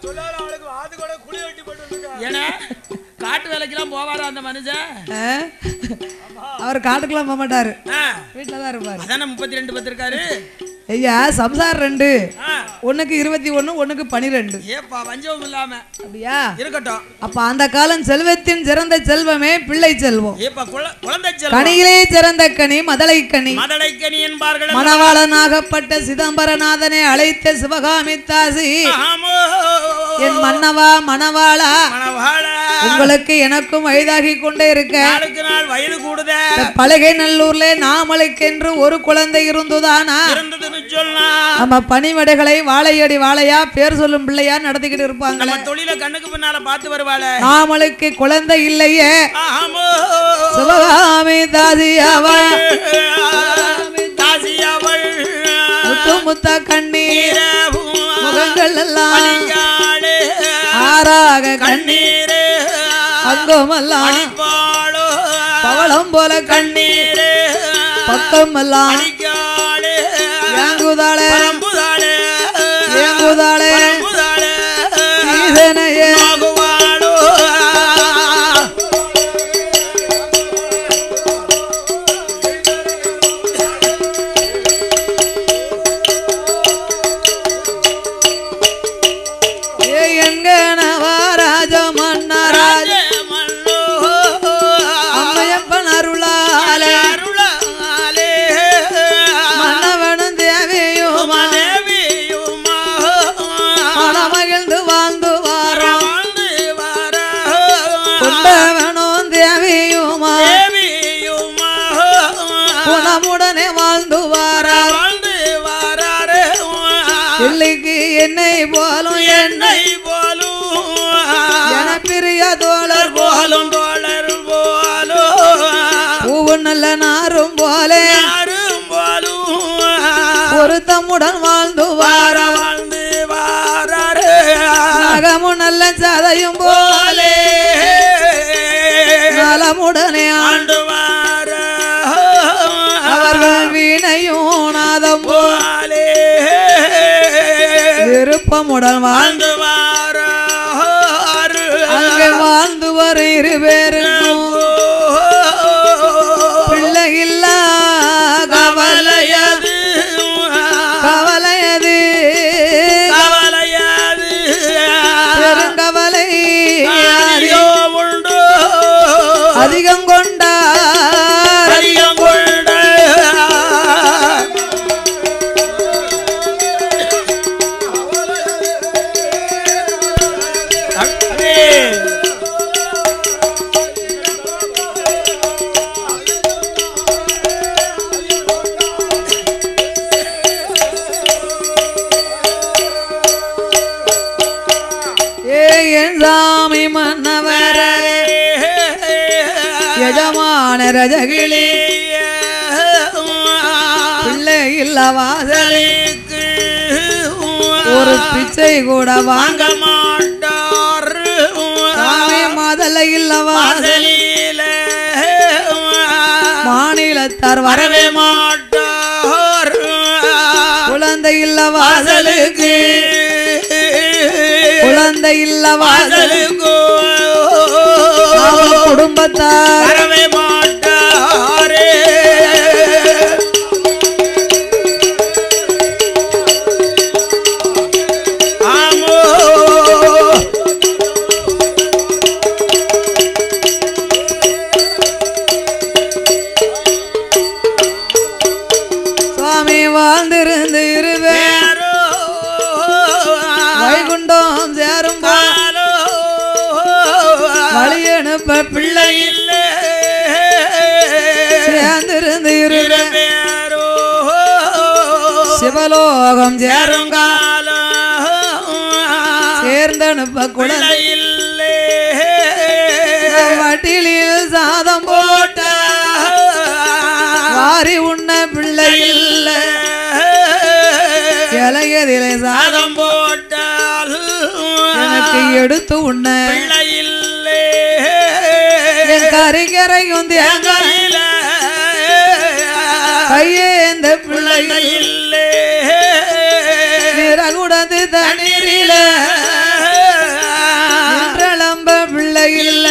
ஏன்னா காட்டு வேலைக்கெல்லாம் போவாரா அந்த மனுஷன் ஆ? அவர் காட்டுக்கெல்லாம் போக மாட்டாரு ஆ, வீட்டுல தான் இருப்பாரு அதானே முப்பத்தி ரெண்டு பெற்றிருக்காரு ஐயா சம்சார் ரெண்டு ஆ, ஒண்ணுக்கு இருபத்தி ஒண்ணு ஒண்ணுக்கு பனிரெண்டு ஏப்பா வஞ்சகம் இல்லாம அப்படியா இருக்கட்டும் அப்ப அந்த காலம் செல்வத்தின் சிறந்த செல்வமே பிள்ளை செல்வம் ஏப்பா குழ- குழந்தை செல்வம் கனியிலே சிறந்த கனி மதலை கனி மதலைக்கனி என்பார்கள் மணவாளனாகப்பட்ட சிதம்பரநாதனை அழைத்த சிவகாமி தாசி ஆமோ என் மன்னவா மணவாளா மணவாளா உங்களுக்கு எனக்கும் வயதாகி கொண்டே இருக்க நாளுக்கு நாள் வயது கூடுதே இந்த பலகை நல்லூர்ல நாமளுக்கென்று ஒரு குழந்தை இருந்துதானா இருந்ததுன்னு சொன்னா நம்ம பனிவடைகளை வாழையடி வாழையா பேர் சொல்லும் பிள்ளையா நடத்திக்கிட்டு இருப்பாங்களே நம்ம தொழில கண்ணுக்கு பின்னால பார்த்து வருவாளே நாமளுக்கு குழந்தை இல்லையே ஆமோ சிவகாமி தாசி அவள் தாசி அவள் முத்து முத்த கண்ணீர் இரவும் முகங்கள் எல்லாம் அடிக்காளே ஆறாக கண்ணீர் கண்ணீரே அங்கமெல்லாம் அடிப்பாளோ பவளம் போல கண்ணீர் கண்ணீரே பக்கம் எல்லாம் அடிக்காளே ஏங்குதாளே பரம்புதாளே ஏங்குதாளே பரம்புதாளே ஈசனையே ஆகுவாளோ ஏ என்கனவா ராஜ மன்னராஜ மல்லோ அம்மையப்பன் அருளாலே அருளாலே மன்னவனும் தேவியுமா தேவியுமா மனமகிழ்ந்து வாழ்ந்து வாரோம் வாழ்ந்து வார கொண்டவனும் தேவியுமா தேவியுமா குணமுடனே வாழ்ந்து வாரார் வாழ்ந்து வாராரு பிள்ளைக்கு என்னை போலும் என்னை என்னை போலும் என பிரிய தோழர் போ போலும் தோழர் போலும் பூவு நல்ல நாரும் போலே யாரும் போலும் பொருத்தமுடன் வாழ்ந்து வார வார வாழ்ந்து வாராரு நகமும் நல்ல நல்ல சதையும் போலே நலமுடனே ஆ- ஆண்டு வார அவர்கள் வீணையும் நாதம் போ போலே விருப்பமுடன் வாழ்ந்து ஆண்டு வார அங்கே வாழ்ந்து வரும் இரு பேருக்கும் பிள்ளை இல்லா கவலையது கவலையது கவலையாது பெருங்கவலை ஐயோ உண்டு அதிகம் கொண்டார் அதிகம் கொண்ட அடே. ஏ என் சாமி மன்னவர எஜமான ரஜகிளி பிள்ளை இல்ல வாசல் ஒரு பிச்சை கூட வாங்க வாங்க மாட்டார் சாமி மதல இல்ல வாசல் வாசலில மாநிலத்தார் வர வரவே மாட்டார் குழந்தை இல்ல வாசலுக்கு வாசலுக்கு குழந்தை இல்ல வாசல் வாசலுக்கு அவன் குடும்பத்தார் வரவே மாட்டாரே ஆமோ சுவாமி வாழ்ந்திருந்து இருவே யாரோ வைகுண்டம் சேரும் பாலோ வழி அனுப்ப பிள்ளை இல்லை சேர்ந்திருந்து இருவே இருவேரோ சிவலோகம் சேரும் அருங்காலம் சேர்ந்தனுப்ப குழந்தை இல்லை வட்டிலில் சாதம் போட்ட வாரி உண்ண பிள்ளை இல்ல இலையதிலே சாதம் சாதம் போட்டால் எனக்கு எடுத்து உண்ண பிள்ளை இல்லை என் கரிகரையும் தேங்காய் கையில கையேந்த பிள்ளை பிள்ளை இல்லை நிறகுடந்து தண்ணீரில நின்றளம்ப பிள்ளை இல்ல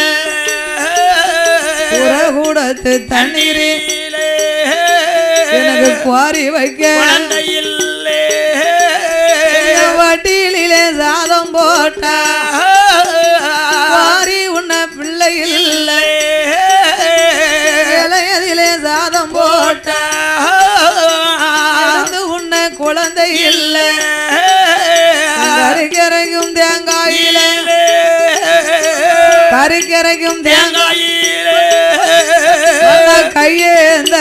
புறகுடத்து தண்ணீரில் எனக்கு குவாரி வைக்க குழந்தை இல்லை இந்த வட்டியிலே சாதம் போட்டா குவாரி உண்ண பிள்ளை இல்ல இலையதிலே சாதம் போட்டா இறந்து உண்ண குழந்தை இல்ல கறிக்கரைக்கும் தேங்காயில கறிக்கரைக்கும் தேங்காய் கையேந்த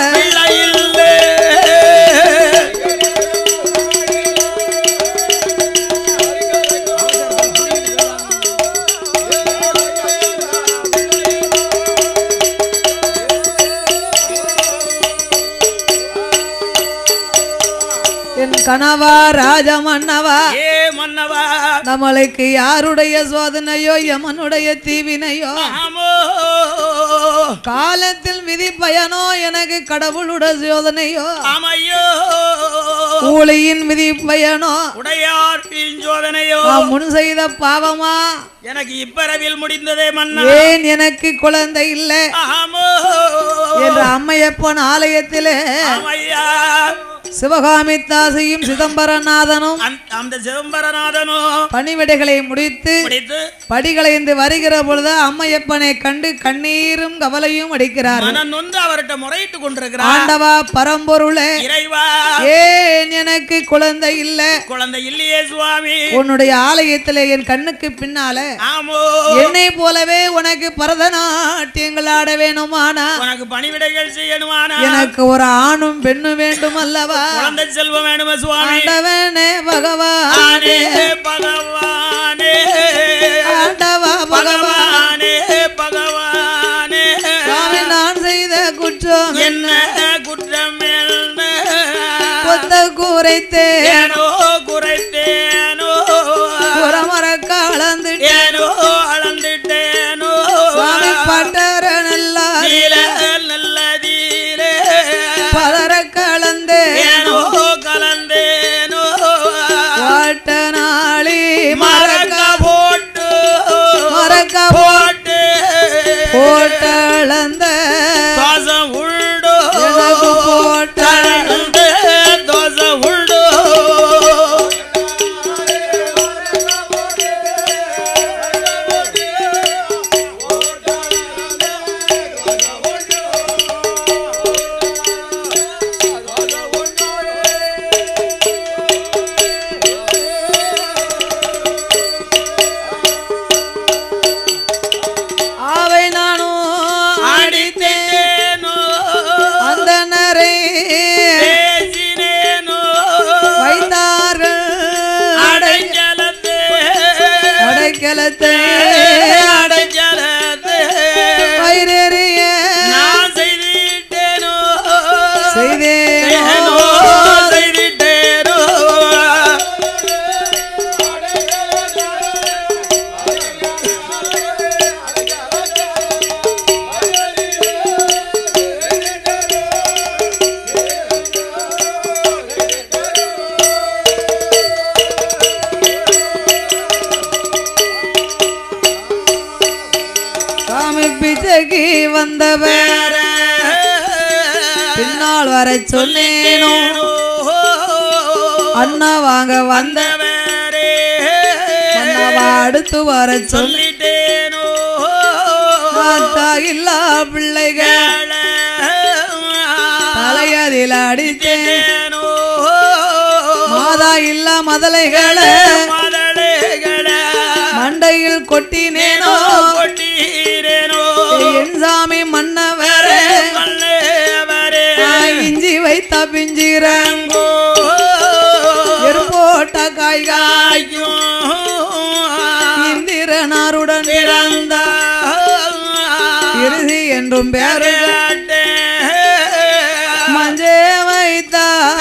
என் கணவா ராஜமன்னவா ஏ மன்னவா நம்மளுக்கு யாருடைய சோதனையோ யமனுடைய தீவினையோ ஆமோ காலத்தில் விதி பயனோ எனக்கு கடவுளுடைய சோதனையோ ஆமையோ ஊழியின் விதி பயனோ உடையார் சோதனையோ நான் முன் செய்த பாவமா எனக்கு இப்பரவில் முடிந்ததே மன்னா ஏன் எனக்கு குழந்தை இல்லை ஆமோ என்ற அம்மையப்பன் ஆலயத்திலே ஆமையா சிவகாமி தாசியும் சிதம்பரநாதனும் அந்த- அந்த சிதம்பரநாதனோ பணிவிடைகளை முடித்து பிடித்து படிகளைந்து வருகிற பொழுது அம்மையப்பனை கண்டு கண்ணீரும் கவலையும் அடிக்கிறார் மனம் நொந்து அவர்கிட்ட முறையிட்டு கொண்டிருக்கிறார் ஆண்டவா பரம்பொருளே இறைவா ஏன் எனக்கு குழந்தை இல்லை குழந்தை இல்லையே சுவாமி உன்னுடைய ஆலயத்திலே என் கண்ணுக்கு பின்னால ஆமோ என்னை போலவே உனக்கு பரதநாட்டியங்கள் ஆட வேணுமானா உனக்கு பணிவிடைகள் செய்யணுமானா எனக்கு ஒரு ஆணும் பெண்ணும் வேண்டும் அல்லவா குழந்தை செல்வம் வேணுமா சுவாமி ஆண்டவனே பகவான் ஆனே பகவானே ஆண்டவா பகவான் பகவானே பகவானே சுவாமி நான் செய்த குற்றம் என்ன குற்றம் என்ன கொத்த கூரைத்தே ஏனோ குறைத்தேனோ புறமர கலந்துட்டு ஏனோ அடைக்கலத்தை அடைக்கலத்தை வயிறெறிய நான் செய்திட்டேனோ செய்தேனோ செய்திட்டேனோ சாமி பிச்சைக்கு வந்தவர் பின்னால் வர சொன்னேனோ அண்ணா வாங்க வந்த அண்ணாவா அடுத்து வர சொன்ன சொல்லிட்டேனோ தாத்தா இல்லா பிள்ளைகள் தலையதில் அடித்தேன் தேனோ மாதா இல்லா மதலைகளை மதலைகள மண்டையில் கொட்டினேனோ கொட்டீரேனோ என் சாமி மன்னவரே மல்லேவரே நான் இஞ்சி வைத்த பிஞ்சிரங்கோ எருப்போட்ட காய்காய் இந்திரனாருடன் பிறந்த இறுதி என்றும் பேரு மஞ்சே வைத்த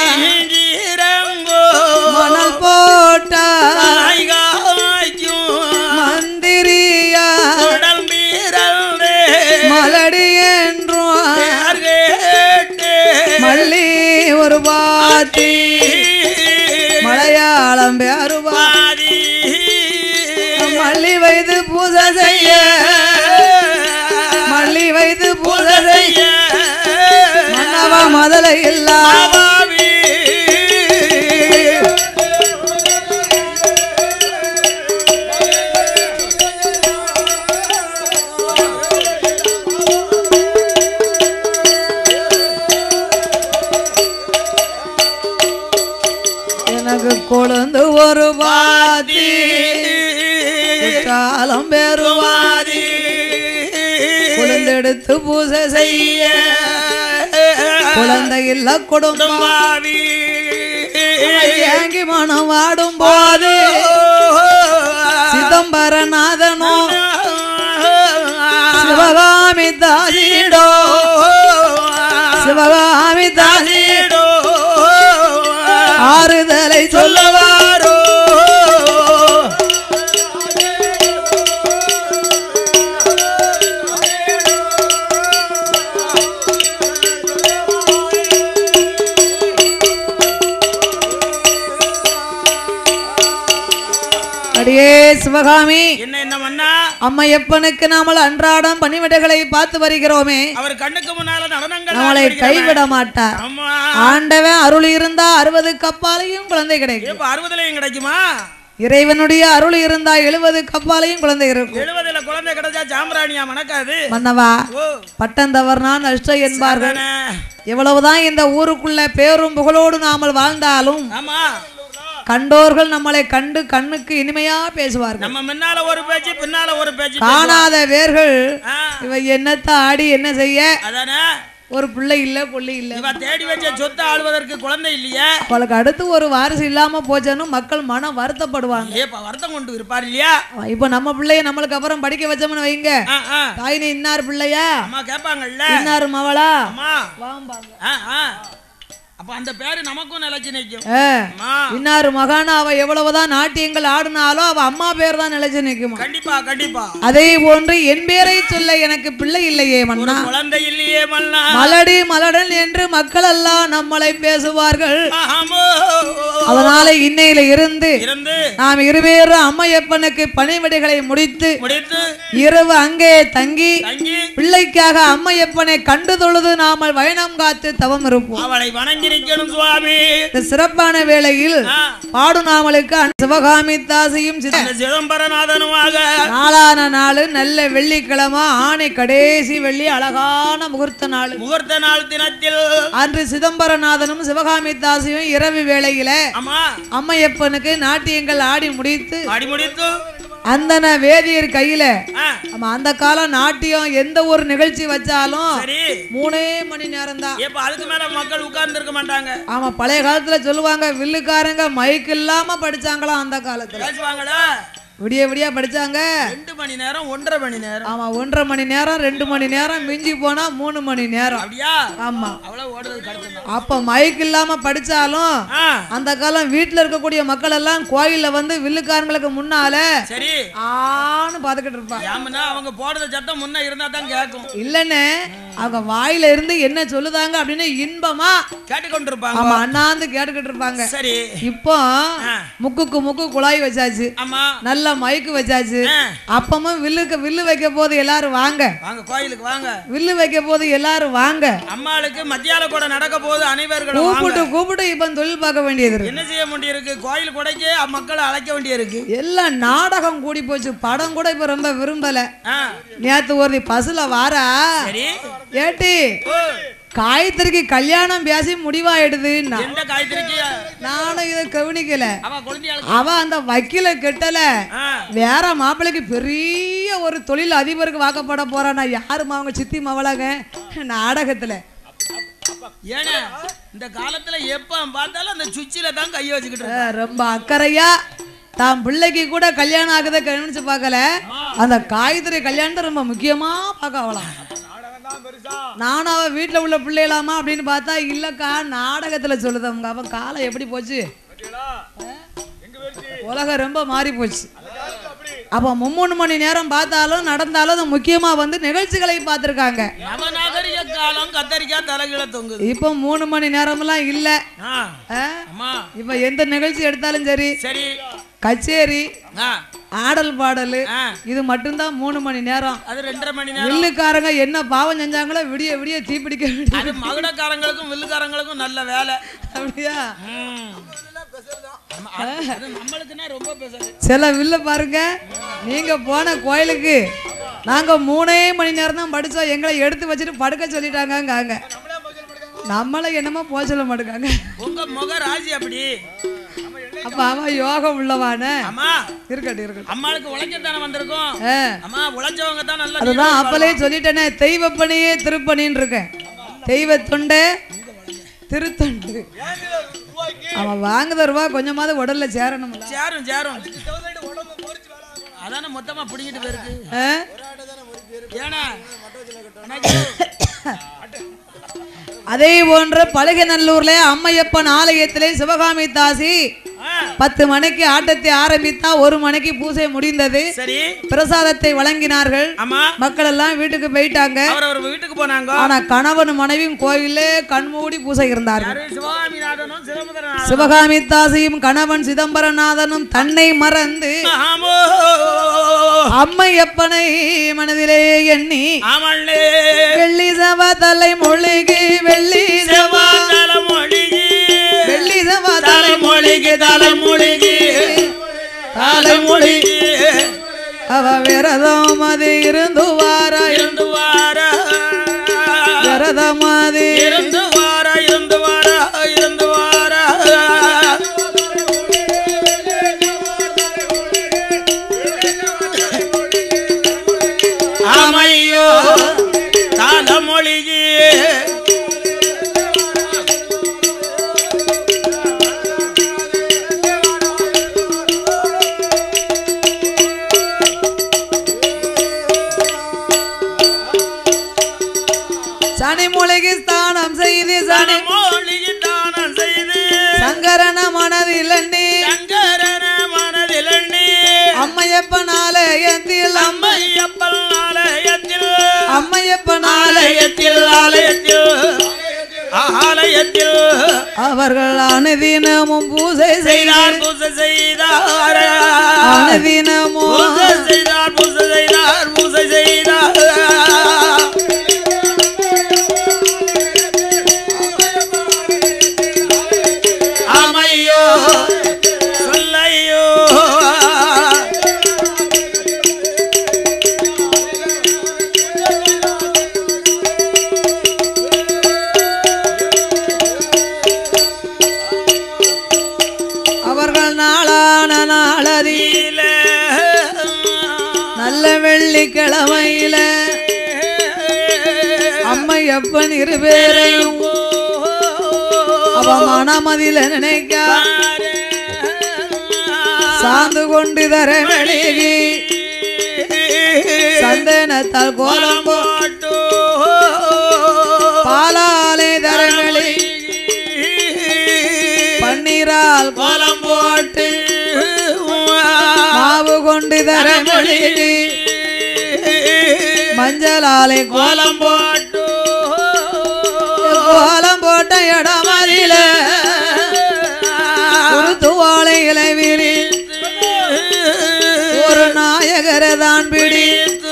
மணல் போட்ட மந்திரியா மலடி என்றும் மல்லி ஒரு பாத்தி மலையாளம் பேருவா மல்லி வைத்து பூஜை செய்ய மல்லி வைத்து பூஜை செய்ய மன்னவா மதலை இல்லா எனக்கு கொழுந்து ஒரு பாத்தி குற்றாலம் பெறுவா கொழுந்தெடுத்து பூஜை செய்ய குழந்தை இல்ல குடும்பம் ஏங்கி மனம் வாடும் போது சிதம்பரநாதனும் சிவகாமி தாசிடோ சிவகாமி தாசி ஆறுதலை சொல்லவா சொல்லவாரோ அடியே சிவகாமி என்ன என்ன மன்னா அம்மையப்பனுக்கு நாமல் அன்றாடம் பணிவிடைகளை பார்த்து வருகிறோமே அவர் கண்ணுக்கு முன்னால நடனங்கள் நம்மளை ஆடிக்கிறவன். கைவிட மாட்டார் ஆமா ஆண்டவன் அருள் இருந்தா அறுபது கப்பாலையும் குழந்தை கிடைக்கும் இப்ப அறுபதுலயும் கிடைக்குமா இறைவனுடைய அருள் இருந்தா எழுபது கப்பாலையும் குழந்தை இருக்கும் எழுபதுல குழந்தை கிடைச்சா சாம்பிராணியா மணக்காது மன்னவா ஓ பட்டம் தவறுனா நஷ்டம் என்பார்கள் அதானே. எவ்வளவுதான் இந்த ஊருக்குள்ள பேரும் புகழோடு நாமல் வாழ்ந்தாலும் ஆமா கண்டோர்கள் நம்மளை கண்டு கண்ணுக்கு இனிமையா பேசுவார்கள் நம்ம முன்னால ஒரு பேச்சு பின்னால ஒரு பேச்சு காணாத வேர்கள் ஆ, இவ என்னத்த ஆடி என்ன செய்ய அதானே ஒரு பிள்ளை இல்ல கொள்ளி இல்ல இவ தேடி வச்ச சொத்தை ஆளுவதற்கு குழந்தை இல்லையா அவளுக்கு அடுத்து ஒரு வாரிசு இல்லாம போச்சேன்னு மக்கள் மனம் வருத்தப்படுவாங்க ஏப்பா வருத்தம் கொண்டு இருப்பார் இல்லையா இப்ப நம்ம பிள்ளைய நம்மளுக்கு அப்புறம் படிக்க வச்சோம்னு வைங்க ஆ, ஆ. தாயினி இன்னார் பிள்ளையா அம்மா கேட்பாங்கல்ல இன்னார் மவளா அம்மா வாம்பாங்க ஆ, ஆ. அப்ப அந்த பேரு நமக்கும் நிலைச்சு நிற்கும் ஏ, அம்மா இன்னார் மகானா அவ எவ்வளவுதான் நாட்டியங்கள் ஆடினாலும் அவ அம்மா பேர் தான் நிலைச்சு நிக்குமா கண்டிப்பா கண்டிப்பா அதே போன்று என் பேரை சொல்ல எனக்கு பிள்ளை இல்லையே மன்னா குழந்தை இல்லையே மல்லா மலடி மலடன் என்று மக்கள் எல்லாம் நம்மளை பேசுவார்கள் ஆமோ. அதனால இன்னையில இருந்து இருந்து நாம் இருவேறும் அம்மையப்பனுக்கு பணிவிடைகளை முடித்து முடித்து இரவு அங்கே தங்கி தங்கி பிள்ளைக்காக அம்மையப்பனை கண்டு தொழுது நாமல் பயணம் காத்து தவம் இருப்போம் அவளை வணங்கி நிற்கணும் சுவாமி இந்த சிறப்பான வேளையில் ஆ, பாடு நாமலுக்கு அன் சிவகாமி தாசியும் சித- அந்த சிதம்பரநாதனுமாக நாளான நாள் நல்ல வெள்ளிக்கிழமை ஆணை கடைசி வெள்ளி அழகான முகூர்த்த நாள் முகூர்த்த நாள் தினத்தில் அன்று சிதம்பரநாதனும் சிவகாமி தாசியும் இரவு வேளையில ஆமா அம்மையப்பனுக்கு நாட்டியங்கள் ஆடி முடித்து ஆடி முடித்து அந்தன வேதியர் கையில ஆ, ஆமா அந்த காலம் நாட்டியம் எந்த ஒரு நிகழ்ச்சி வச்சாலும் சரி மூணே மணி நேரம் தான் இப்ப அதுக்கு மேல மக்கள் உட்கார்ந்து இருக்க மாட்டாங்க ஆமா பழைய காலத்துல சொல்லுவாங்க வில்லுக்காரங்க மைக் இல்லாம படிச்சாங்களாம் அந்த காலத்துல பேசுவாங்களா விடிய விடிய படிச்சாங்க ரெண்டு மணி நேரம் ஒன்றரை மணி நேரம் ஆமா ஒன்றரை மணி நேரம் ரெண்டு மணி நேரம் மிஞ்சி போனா மூணு மணி நேரம் அப்படியா ஆமா அவ்வளவு ஓடுறது கடத்தணும் அப்ப மைக் இல்லாம படிச்சாலும் ஆ அந்த காலம் வீட்டுல இருக்கக்கூடிய மக்கள் எல்லாம் கோயில்ல வந்து வில்லுக்காரங்களுக்கு முன்னால சரி ஆன்னு பாத்துக்கிட்டு இருப்பாங்க ஏமனா அவங்க போடுற சத்தம் முன்ன இருந்தா தான் கேட்கும் இல்லன்னு அவங்க வாயில இருந்து என்ன சொல்லுதாங்க அப்படின்னு இன்பமா கேட்டுக்கொண்டிருப்பாங்க ஆமா அண்ணாந்து கேட்டுக்கிட்டு இருப்பாங்க சரி இப்போ ஆ. முக்குக்கு முக்கு குழாய் வச்சாச்சு ஆமா நல்ல மைக்கு வச்சாச்சு ஆ. அப்பமும் வில்லுக்கு வில்லு வைக்க போது எல்லாரும் வாங்க வாங்க கோயிலுக்கு வாங்க வில்லு வைக்க போது எல்லாரும் வாங்க அம்மாளுக்கு மத்தியால கூட நடக்க போது அனைவர்களும் வாங்க. கூப்பிட்டு கூப்பிட்டு இப்ப தொழில் பார்க்க வேண்டியது இருக்கு என்ன செய்ய வேண்டியிருக்கு கோயில் கொடைக்கு மக்களை அழைக்க வேண்டியிருக்கு எல்லாம் நாடகம் கூடி போச்சு படம் கூட இப்ப ரொம்ப விரும்பல ஆ நேத்து ஒரு பஸ்ல வாரா சரி ஏட்டி ஓ, காயத்திரிக்கு கல்யாணம் பேசி முடிவாயிடுதுன்னா எந்த காய்கறிக்கு நானும் இதை கவனிக்கல அவ குழந்தையாளு அவ அந்த வக்கீல கெட்டல ஆ வேற மாப்பிள்ளைக்கு பெரிய ஒரு தொழில் அதிபருக்கு வாக்கப்பட போறானா யாருமா அவங்க சித்தி மவளாங்க நாடகத்துல ஏன்னா இந்த காலத்துல எப்ப பார்த்தாலும் அந்த சுவிட்சில தான் கைய வச்சுக்கிட்டு இருக்கு. அஹ், ரொம்ப அக்கறையா தான் பிள்ளைக்கு கூட கல்யாணம் ஆகுத கவனிச்சு பார்க்கல அந்த காய்கறி கல்யாணத்தை ரொம்ப முக்கியமா பார்க்க அவளாம் நானும் அவ வீட்டுல உள்ள பிள்ளைகளாமா அப்படின்னு பார்த்தா இல்லக்கா நாடகத்துல சொல்லுது அவங்க அவன் காலம் எப்படி போச்சு உலகம் ரொம்ப மாறி போச்சு அப்போ மும்மூணு மணி நேரம் பார்த்தாலும் நடந்தாலும் அது முக்கியமா வந்து நிகழ்ச்சிகளை பார்த்துருக்காங்க நவநாகரிக காலம் கத்தரிக்காய் தலைகீழ தொங்குது இப்போ மூணு மணி நேரம்லாம் இல்ல ஆ ஆ? அம்மா இப்போ எந்த நிகழ்ச்சி எடுத்தாலும் சரி சரி கச்சேரி ஆ ஆடல் பாடல் ஆ இது மட்டும்தான் மூணு மணி நேரம் அது ரெண்டரை மணி நேரம் வில்லுக்காரங்க என்ன பாவம் செஞ்சாங்களோ விடிய விடிய தீப்பிடிக்க வேண்டிய அது மகுடக்காரங்களுக்கும் வில்லுக்காரங்களுக்கும் நல்ல வேலை அப்படியா ம். ஆமா, அது அது நம்மளுக்குன்னா ரொம்ப பேசுறது சில வில்ல பாருங்க நீங்க போன கோயிலுக்கு நாங்க மூணே மணி நேரம் தான் படிச்சோம் எங்களை எடுத்து வச்சுட்டு படுக்க சொல்லிட்டாங்க நம்மள என்னமோ போக சொல்ல மாட்டேங்காங்க உங்க முக ராசி அப்படி அப்ப அவன் யோகம் உள்ளவான அம்மா இருக்கட்டும் இருக்கட்டும் அம்மாளுக்கு உழைக்கத்தானே வந்திருக்கோம் ஆ, அம்மா உழைச்சவங்க தான் நல்லா அதுதான் அப்பலே சொல்லிட்டேனே தெய்வ பணியே திருப்பணின்னு இருக்கேன் தெய்வ தொண்டை திருத்தொண்டு அவன் வாங்குத ரூபா கொஞ்சமாவது உடல்ல சேரணும்ல சேரும் சேரும் அதானே மொத்தமா பிடிங்கிட்டு போயிருக்கு ஆ? ஏன்னா எனக்கு அதே போன்று பழகநல்லூர்ல அம்மையப்பன் ஆலயத்திலே சிவகாமி தாசி ஆ, பத்து மணிக்கு ஆட்டத்தை ஆரம்பித்தா ஒரு மணிக்கு பூஜை முடிந்தது சரி பிரசாதத்தை வழங்கினார்கள் ஆமா மக்கள் எல்லாம் வீட்டுக்கு போயிட்டாங்க அவர் அவர் வீட்டுக்கு போனாங்க ஆனா கணவன் மனைவியும் கோயிலே கண்மூடி பூசை இருந்தார்கள் யாரு சிவகாமி நாதனும் சிதம்பரம் சிவகாமி தாசியும் கணவன் சிதம்பரநாதனும் தன்னை மறந்து ஆமோ அம்மையப்பனை மனதிலே எண்ணி ஆமல்லே வெள்ளி செவ தலை மொழிகி வெள்ளி செவா தலைமொழிகி வெள்ளி செவா தலை தலைமொழிகி தலைமொழிகி தலைமொழிகி அவ விரதம் அது இருந்து வாரா இருந்து வார விரதம் அது இருந்து வார இருந்து வார இருந்து வார ஆமையோ தலைமொழிகி சனி மூளைக்கு ஸ்தானம் செய்து சனி தலைமொழிகி தானம் செய்து சங்கரன மனதில் எண்ணி சங்கரன மனதில் எண்ணி அம்மையப்பன் ஆலயத்தில் அம்மை அம்மையப்பன் ஆலயத்தில் அம்மையப்பன் ஆலய ஆலயத்தில் ஆலயத்தில் ஆலயத்தில் அவர்கள் அனுதினமும் பூஜை செய்தார் செய்தார் பூசை செய்தார் அனுதினமும் பூசை செய்தார் பூசை செய்தார் பூசை செய்தார் ஆமையோ சொல்லையோ அவர்கள் நாளான நாளதி நீல நல்ல வெள்ளிக்கிழமையில அம்மையப்பன் இருபேரையும் அவ மனமதில நினைக்க சாந்து கொண்டு தர மெழுகி சந்தனத்தால் கோலம் போ போட்டு பாலாலே தர மெழுகி பன்னீரால் கோலம் போட்டு மாவு கொண்டு தர மெழுகி மஞ்சளாலே கோலம் போட்டு கோலம் போட்ட இடமதில ஒரு துவாலை இளவிரி ஒரு நாயகரை தான் பிடி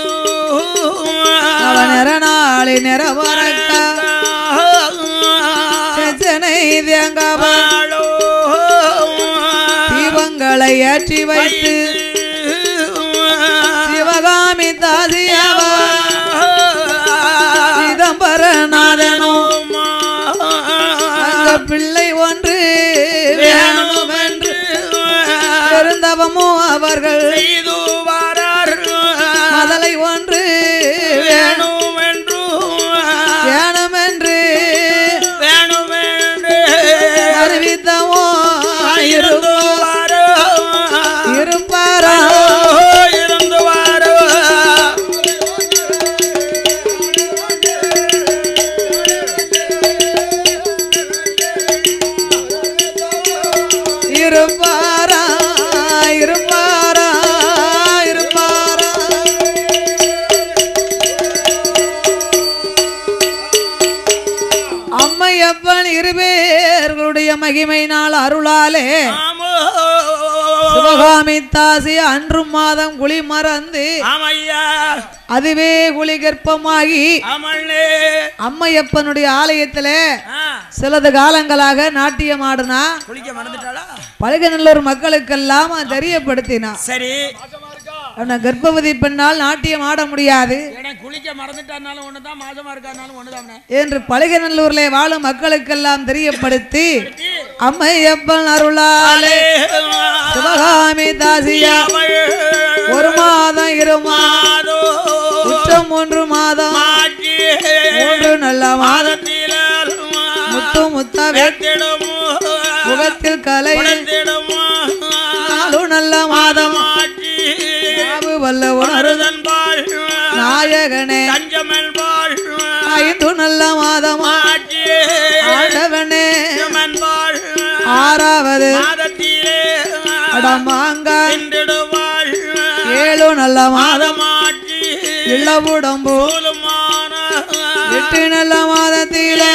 அவன் நிறநாளி நிறவரக்க செச்சனை தேங்காவ தீபங்களை ஏற்றி வைத்து சிவகாமி தாதியவ சிதம்பரநாதனும் அங்க பிள்ளை ஒன்று வேணும் என்று பெருந்தவமும் அவர்கள் மதலை ஒன்று வேணும் வேணும் என்று அறிவித்தவோ இருப்பாரா இருப்பாரா இருப்பாரா இருப்பாரா அம்மையப்பன் இருபேர்களுடைய மகிமையினால் அருளாலே சிவகாமி தாசி அன்றும் மாதம் குழி மறந்து ஆமையா அதுவே குழி கர்ப்பமாகி அமல்லே அம்மையப்பனுடைய ஆலயத்துல ஆ, சிலது காலங்களாக நாட்டியம் ஆடுனா குளிக்க மறந்துட்டாளா பழகநல்லூர் மக்களுக்கெல்லாம் தெரியப்படுத்தினா சரி அவனை கர்ப்பவதி பெண்ணால் நாட்டியம் ஆட முடியாது ஏன்னா குளிக்க மறந்துட்டானாலும் ஒண்ணுதான் மாசமா இருக்கானாலும் ஒண்ணுதான் என்று பழகநல்லூர்ல வாழும் மக்களுக்கெல்லாம் தெரியப்படுத்தி அம்மையப்பன் அருளாலே சிவகாமி தாசியா ஒரு மாதம் இரு மாதம் குற்றம் மூன்று மாதம் மூன்று நல்ல மாதம் முத்து முத்தாவே முகத்தில் கலை நாலு நல்ல மாதம் நாவு வல்ல உணரு நாயகனே ஐந்து நல்ல மாதம் ஆண்டவனே ஆறாவது அடமாங்க ஏழு நல்ல மாதம் இளவுடம்பு எட்டு நல்ல மாதத்திலே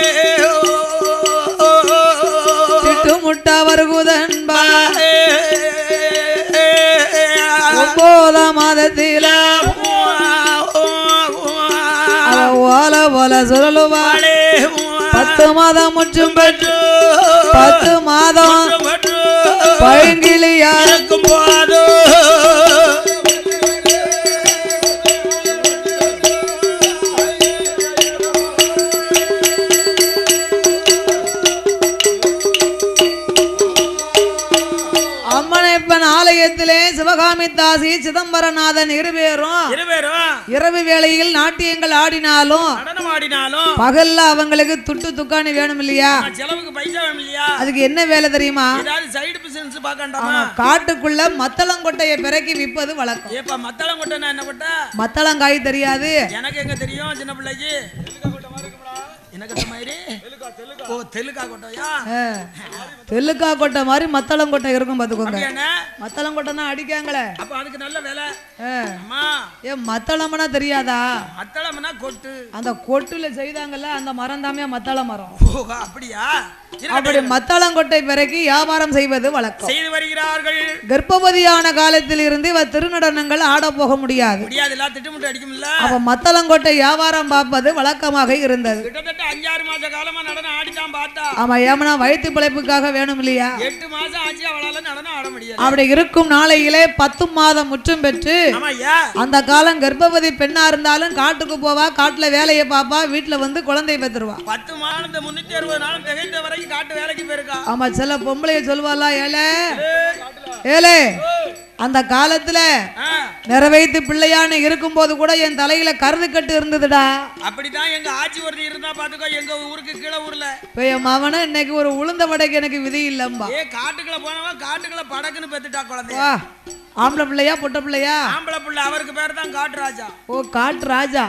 திட்டு முட்டா வருகுதன்பா ஒன்பதாம் மாதத்தில அவ ஓல போல சுழலுவா பத்து மாதம் முற்றும் பெற்று பத்து மாதம் பழங்கிலியா அம்மனைப்பன் ஆலயத்திலே சிவகாமி தாசி சிதம்பரநாதன் இருபேரும் இருவேரும் இரவு வேளையில் நாட்டியங்கள் ஆடினாலும் நடனம் ஆடினாலும் பகல்ல அவங்களுக்கு துட்டு துக்காணி வேணும் இல்லையா நம்ம செலவுக்கு பைசா வேணும் இல்லையா அதுக்கு என்ன வேலை தெரியுமா ஏதாவது சைடு பிசினஸ் பார்க்கண்டாமா காட்டுக்குள்ள மத்தளங்கொட்டையை பிறக்கி விற்பது வழக்கம் ஏப்பா மத்தளம் கொட்டனா என்ன கொட்ட மத்தளங்காய் தெரியாது எனக்கு எங்க தெரியும் சின்ன பிள்ளைக்கு எனக்கு அந்த மாதிரி ஓ தெலுங்கா கொட்டையா ஆ. தெல்லுக்கா கொட்டை மாதிரி மத்தளங்கொட்டை இருக்கும் பாத்துக்கோங்க அப்படியாண்ணே மத்தளங்கொட்டை தான் அடிக்காங்களே அப்ப அதுக்கு நல்ல வேலை ஆ. அம்மா ஏன் மத்தளம்னா தெரியாதா மத்தளம்னா கொட்டு அந்த கொட்டுல செய்தாங்கல்ல அந்த மரம் தாமே மத்தள மரம் ஓ அப்படியா இருக்கட்டும். அப்படி மத்தளங்கொட்டை பிறக்கி வியாபாரம் செய்வது வழக்கம் செய்து வருகிறார்கள் கர்ப்பவதியான காலத்தில் இருந்து இவ திருநடனங்கள் ஆட போக முடியாது முடியாதுல்ல திட்டமிட்டு அடிக்கும்ல அவ மத்தளங்கொட்டை வியாபாரம் பார்ப்பது வழக்கமாக இருந்தது கிட்டத்தட்ட அஞ்சாறு மாச காலமா நடனம் ஆடித்தான் பார்த்தா அவன் ஏமனா வயிற்று பிழைப்புக்காக வேணும் இல்லையா எட்டு மாசம் ஆச்சு அவளால நடனம் ஆட முடியாது அப்படி இருக்கும் நாளையிலே பத்து மாதம் முற்றும் பெற்று ஆமா ஐயா அந்த காலம் கர்ப்பவதி பெண்ணா இருந்தாலும் காட்டுக்கு போவா காட்டுல வேலையை பாப்பா வீட்டுல வந்து குழந்தை பெற்றுருவா பத்து மாதம் முன்னூத்தி அறுபது நாளும் திகைத்த வரைக்கும் நாளைக்கு காட்டு வேலைக்கு போயிருக்கா ஆமா சில பொம்பளைய சொல்லுவாளா ஏலே ஏலே அந்த காலத்துல ஆ, நிறைவேத்து பிள்ளையான்னு இருக்கும்போது கூட என் தலையில கருது கட்டு இருந்ததுடா அப்படிதான் எங்க ஆட்சி ஒருத்தி இருந்தா பாத்துக்கோ எங்க ஊருக்கு கீழே ஊர்ல இப்ப என் மவன இன்னைக்கு ஒரு உளுந்த வடைக்கு எனக்கு விதி இல்லம்பா ஏ காட்டுக்குள்ள போனவன் காட்டுக்குள்ள படக்குன்னு பெத்துட்டா குழந்தை வா ஆம்பளை பிள்ளையா பொட்ட பிள்ளையா ஆம்பளை புள்ள அவருக்கு பேர் தான் காட்டு ராஜா ஓ காட்டு ராஜா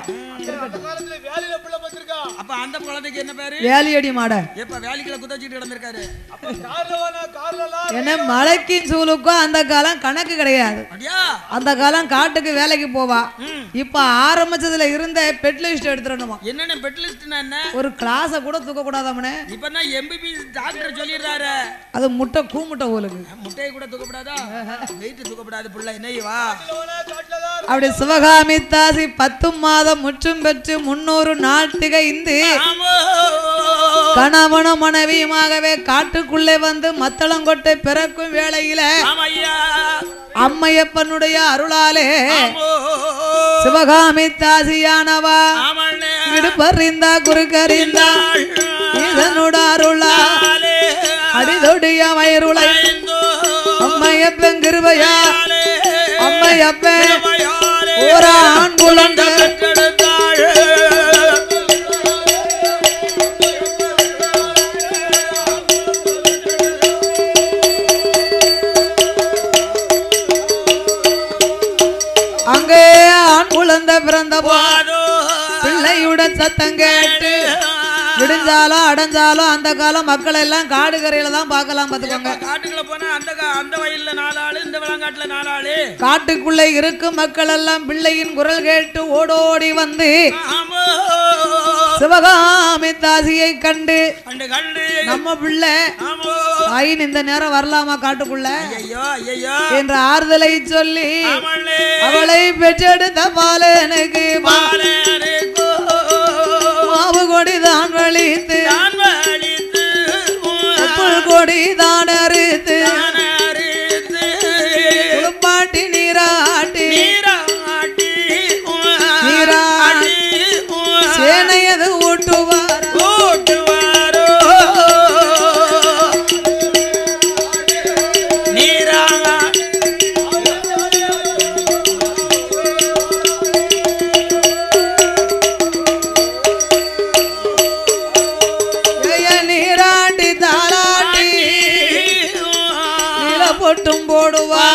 அப்ப அந்த குழந்தைக்கு என்ன பேரு வேலியடி மாட எப்ப வேலைக்குள்ள குத்தச்சிட்டு கிடந்திருக்காரு ஏன்னா மலைக்கும் சூலுக்கும் அந்த காலம் கணக்கு கிடையாது அப்படியா அந்த காலம் காட்டுக்கு வேலைக்கு போவா ம். இப்ப ஆரம்பிச்சதுல இருந்த பெட் லிஸ்ட் எடுத்துடணுமா என்னென்ன பெட் லிஸ்ட்னா என்ன ஒரு கிளாஸை கூட தூக்க கூடாதாமனே இப்பதான் எம்பிபிஎஸ் டாக்டர் சொல்லிடுறாரு அது முட்டை கூமுட்டை ஊலுக்கு முட்டையை கூட தூக்கப்படாதா வெயிட் தூக்கப்படாது புள்ள என்ன வா அப்படி சிவகாமி தாசி பத்தும் மாதம் முற்றும் பெற்று முன்னூறு நாள் திகைந்து ஆமோ கணவனும் மனைவியுமாகவே காட்டுக்குள்ளே வந்து மத்தளங்கொட்டை பிறக்கும் வேளையில ஆமையா அம்மையப்பனுடைய அருளாலே ஆமோ சிவகாமி தாசியானவா ஆமண்ணே விடுபறிந்தா குறுக்கறிந்தா இதனோட அருளா ஆலே அடிதொடிய வயருளை ஐந்தோ அம்மையப்பன் கிருபையா ஆலே அம்மையப்பன் மயாலே ஒரு ஆண் குழந்தை பெற்றெடுத்தாள் அங்கே ஆண் குழந்தை பிறந்த வாதோ பிள்ளையுடன் சத்தம் கேட்டு விடிஞ்சாலும் அடைஞ்சாலும் அந்த காலம் மக்கள் எல்லாம் காடு கரையில தான் பார்க்கலாம் பார்த்துக்கோங்க காட்டுக்குள்ள போனா அந்த கா- அந்த வயல்ல நாலு ஆளு இந்த விளங்காட்டுல நாலு ஆளு காட்டுக்குள்ளே இருக்கும் மக்கள் எல்லாம் பிள்ளையின் குரல் கேட்டு ஓடோடி வந்து ஆமோ சிவகாமி தாசியை கண்டு அண்டு கண்டு நம்ம பிள்ளை ஆமோ தாயின் இந்த நேரம் வரலாமா காட்டுக்குள்ள ஐயோ ஐயோ என்ற ஆறுதலை சொல்லி ஆமண்ணே அவளை பெற்றெடுத்த பாலனுக்கு மா- பாலேருக்கோ மாவு கொடி தான் வலித்து தான் வலித்து புல் கொடி தான் அறுத்து தானறித்து குளிப்பாட்டி நீராட்டி நீராட்டி நீராட்டி சேனையது ஊட்டுவார் ஊட்டுவாரோ நீரா ஜெய நீராட்டி தாளாட்டி நில பொட்டும் போடுவா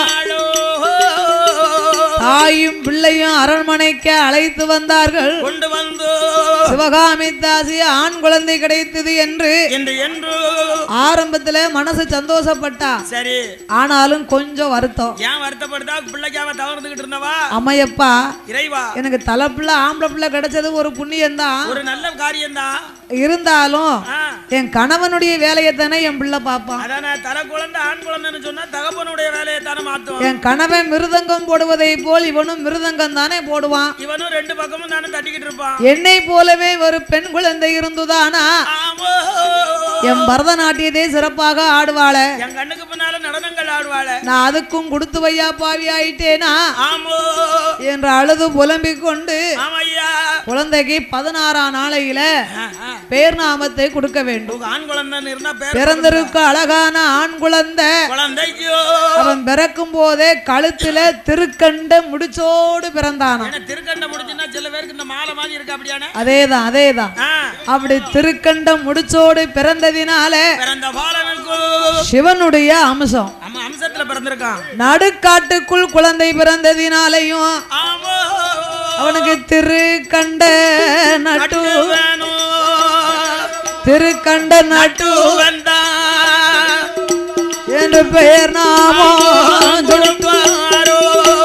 தாயும் பிள்ளையும் அரண்மனைக்கு அழைத்து வந்தார்கள் கொண்டு வந்து சிவகாமி தாசி ஆண் குழந்தை கிடைத்தது என்று என்று என்று ஆரம்பத்துல மனசு சந்தோஷப்பட்டா சரி ஆனாலும் கொஞ்சம் வருத்தம் ஏன் வருத்தப்படுதா பிள்ளைக்கு அவன் தவறுந்துகிட்டு இருந்தவா அம்மையப்பா இறைவா எனக்கு தலை பிள்ளை ஆம்பளை பிள்ளை கிடைச்சது ஒரு புண்ணியம்தான் ஒரு நல்ல காரியம்தான் இருந்தாலும் ஆ, என் கணவனுடைய வேலையை தானே என் பிள்ளை பார்ப்பான் அதானே தலை குழந்தை ஆண் குழந்தைன்னு சொன்னா தகப்பனுடைய வேலையை தானே மாத்துவான் என் கணவன் மிருதங்கம் போடுவதை போல் இவனும் மிருதங்கம் தானே போடுவான் இவனும் ரெண்டு பக்கமும் தானே தட்டிக்கிட்டு இருப்பான் என்னை போலவே ஒரு பெண் குழந்தை இருந்துதானா ஆமோ என் பரதநாட்டியத்தை சிறப்பாக ஆடுவாள என் கண்ணுக்கு பின்னால நடனங்கள் ஆடுவாள நான் அதுக்கும் கொடுத்து வையா பாவி ஆயிட்டேனா ஆமோ என்று அழுது புலம்பிக் கொண்டு ஆமையா குழந்தைக்கு பதினாறாம் நாளையில ஆ, ஆ. பேர் நாமத்தை கொடுக்க வேண்டும் உங்க ஆண் குழந்தைன்னு இருந்தா பேர் பிறந்திருக்க அழகான ஆண் குழந்தை குழந்தைக்கோ அவன் பிறக்கும் போதே கழுத்துல திருக்கண்ட முடிச்சோடு பிறந்தானாம் ஏன்னா திருக்கண்ட முடிச்சுன்னா சில பேருக்கு இந்த மாலை மாதிரி இருக்கு அப்படியானே அதேதான் அதேதான் ஆ, அப்படி திருக்கண்ட முடிச்சோடு பிறந்ததினால பிறந்த பாலனுக்கு சிவனுடைய அம்சம் நம்ம அம்சத்துல பிறந்திருக்கான் நடுக்காட்டுக்குள் குழந்தை பிறந்ததினாலையும் ஆமோ அவனுக்கு திருக்கண்ட நட்டு வேணும் திருக்கண்ட நட்டு வந்தான் என்று பெயர் நாமம் கொடுப்பாரோ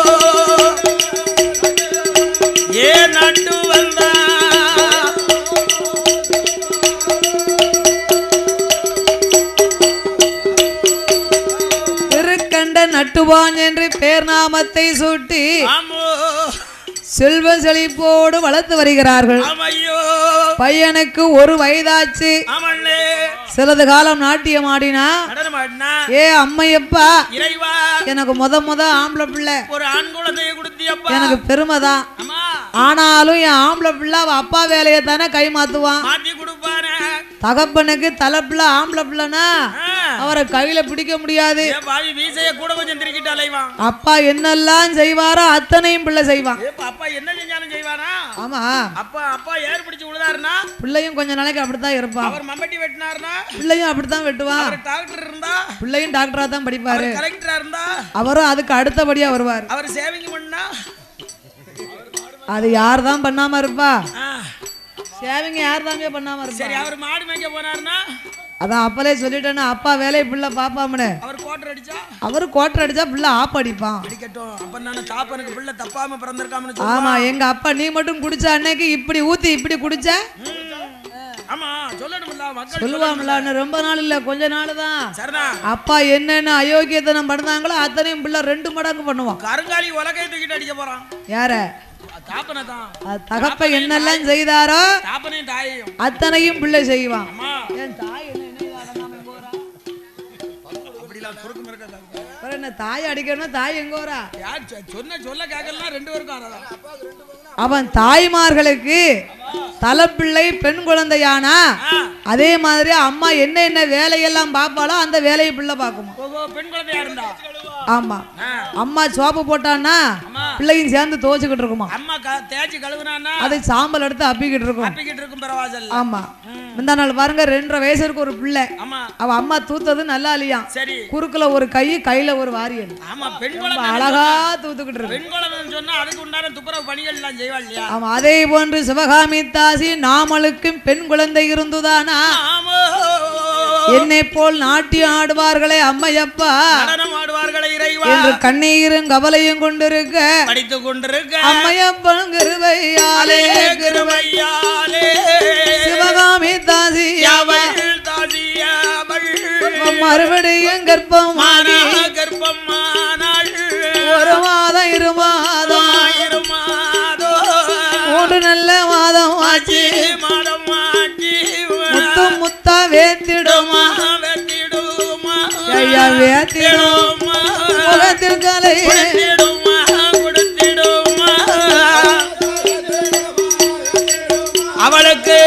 ஏ நட்டு வந்தா திருக்கண்ட நட்டுவான் என்று பேர் நாமத்தை சூட்டி ஆமோ செல்வ செழிப்போடு வளர்த்து வருகிறார்கள் ஆமையோ பையனுக்கு ஒரு வயதாச்சு ஆமண்ணே சிறிது காலம் நாட்டியம் ஆடினா நடனம் ஆடினா ஏ அம்மையப்பா இறைவா எனக்கு முத முத ஆம்பளை பிள்ளை ஒரு ஆண் குழந்தைய கொடுத்தியப்பா எனக்கு பெருமைதான் அம்மா ஆனாலும் என் ஆம்பளை பிள்ளை அவ அப்பா வேலையை தானே கை மாத்துவான் மாத்தி கொடுப்பானே தகப்பனுக்கு தலை பிள்ளை ஆம்பளை பிள்ளைனா ஆ. அவரை கையில பிடிக்க முடியாது ஏ பாவி வீசைய கூட கொஞ்சம் திருக்கிட்டு அலைவான் அப்பா என்னெல்லாம் செய்வாரோ அத்தனையும் பிள்ளை செய்வான் ஏ அப்பா என்ன செஞ்சாலும் செய்வானா ஆமா அப்பா அப்பா ஏர் பிடிச்சு விழுதாருனா பிள்ளையும் கொஞ்ச நாளைக்கு அப்படித்தான் இருப்பான் அவர் மம்பட்டி வெட்டினாருனா பிள்ளையும் அப்படித்தான் வெட்டுவான் அவர் டாக்டர் இருந்தா பிள்ளையும் டாக்டரா தான் படிப்பாரு அவர் கலெக்டரா இருந்தா அவரும் அதுக்கு அடுத்தபடியா வருவார் அவர் சேவிங் பண்ணா அது யார் தான் பண்ணாம இருப்பா ஆ. சேவிங்க யார் தாங்க பண்ணாம இருப்பா சரி அவர் மாடு மேய்க்க போனாருன்னா அதான் அப்பலே சொல்லிட்டேன்னா அப்பா வேலையை பிள்ளை பாப்பாமனு அவர் கோட்டர் அடிச்சா அவரு கோட்டர் அடிச்சா பிள்ளை ஆப் அடிப்பான் அடிக்கட்டும் அப்ப நான் தாப்பனுக்கு பிள்ளை தப்பாம பிறந்திருக்காமனு ஆமா எங்க அப்பா நீ மட்டும் குடிச்ச அன்னைக்கு இப்படி ஊத்தி இப்படி குடிச்ச ஆமா சொல்லணும்ல மக்கள் சொல்லுவாங்களான்னு ரொம்ப நாள் இல்ல கொஞ்ச நாள் தான் சரிண்ணா அப்பா என்னென்ன அயோக்கியத்தனம் பண்ணாங்களோ அத்தனையும் பிள்ளை ரெண்டு மடங்கு பண்ணுவான் கருங்காலி உலகை தூக்கிட்டு அடிக்க போறான் யார தாப்பனை தான் அது தகப்ப என்னெல்லாம் செய்தாரோ தாப்பனையும் தாயையும் அத்தனையும் பிள்ளை செய்வான் அம்மா என் தாய் என்ன என்னைய அடங்காம போறா? அப்படிலாம் குறுக்கு மிரக்க அப்புறம் என்ன தாய் அடிக்கணும் தாய் எங்க வரா யார் சொ- சொன்ன சொல்ல கேட்கலாம் ரெண்டு பேருக்கும் ஆறாதான் அவன் தாய்மார்களுக்கு தலைப்பிள்ளை பெண் குழந்தையானா அதே மாதிரி அம்மா என்ன என்ன வேலையெல்லாம் பார்ப்பாளோ அந்த வேலையை பிள்ளை பார்க்குமா ஓஹோ பெண் குழந்தையா இருந்தா ஆமா ஆ. அம்மா சோப்பு போட்டான்னா அம்மா பிள்ளையும் சேர்ந்து துவச்சுக்கிட்டு இருக்குமா அம்மா க- தேய்ச்சி கழுவுனான்னா அதை சாம்பல் எடுத்து அப்பிக்கிட்டு இருக்கும் அப்பிக்கிட்டு இருக்கும் பரவாசல் ஆமா முந்தா நாள் பாருங்க ரெண்டரை வயசு இருக்கு ஒரு பிள்ளை ஆமா அவ அம்மா தூத்தது நல்லா இல்லையாம் சரி குறுக்குல ஒரு கை கையில ஒரு வாரியல் ஆமா பெண் ரொம்ப குழந்தை அழகா தூத்துக்கிட்டு இருக்கு பெண் குழந்தைன்னு சொன்னா அதுக்கு உண்டான துப்புரவு பணிகள் எல்லாம் செய்வா இல்லையா ஆமா அதே போன்று சிவகாமி தாசி நாமளுக்கும் பெண் குழந்தை இருந்துதானா ஆமோ என்னை போல் நாட்டியம் ஆடுவார்களே அம்மையப்பா நடனம் ஆடுவார்களே இறைவா என்று கண்ணீரும் கவலையும் கொண்டிருக்க படித்துக் கொண்டிருக்க அம்மையப்பன் கிருபையாலே கிருபையாலே சிவகாமி தாசி அவள் தாதியவள் மறுபடியும் கர்ப்பமாகி கர்ப்பமானாள் ஒரு மாதம் இரு மாதம் ஆயிரம் மாதோ மூன்று நல்ல மாதம் ஆச்சு மாதம் ஆட்டி முத்து முத்தா வேத்திடுமா வெட்டிடுமா ஐயா வேத்திடும் முகத்தில் கலை கொடுத்திடுமா கொடுத்திடுமா அவளுக்கு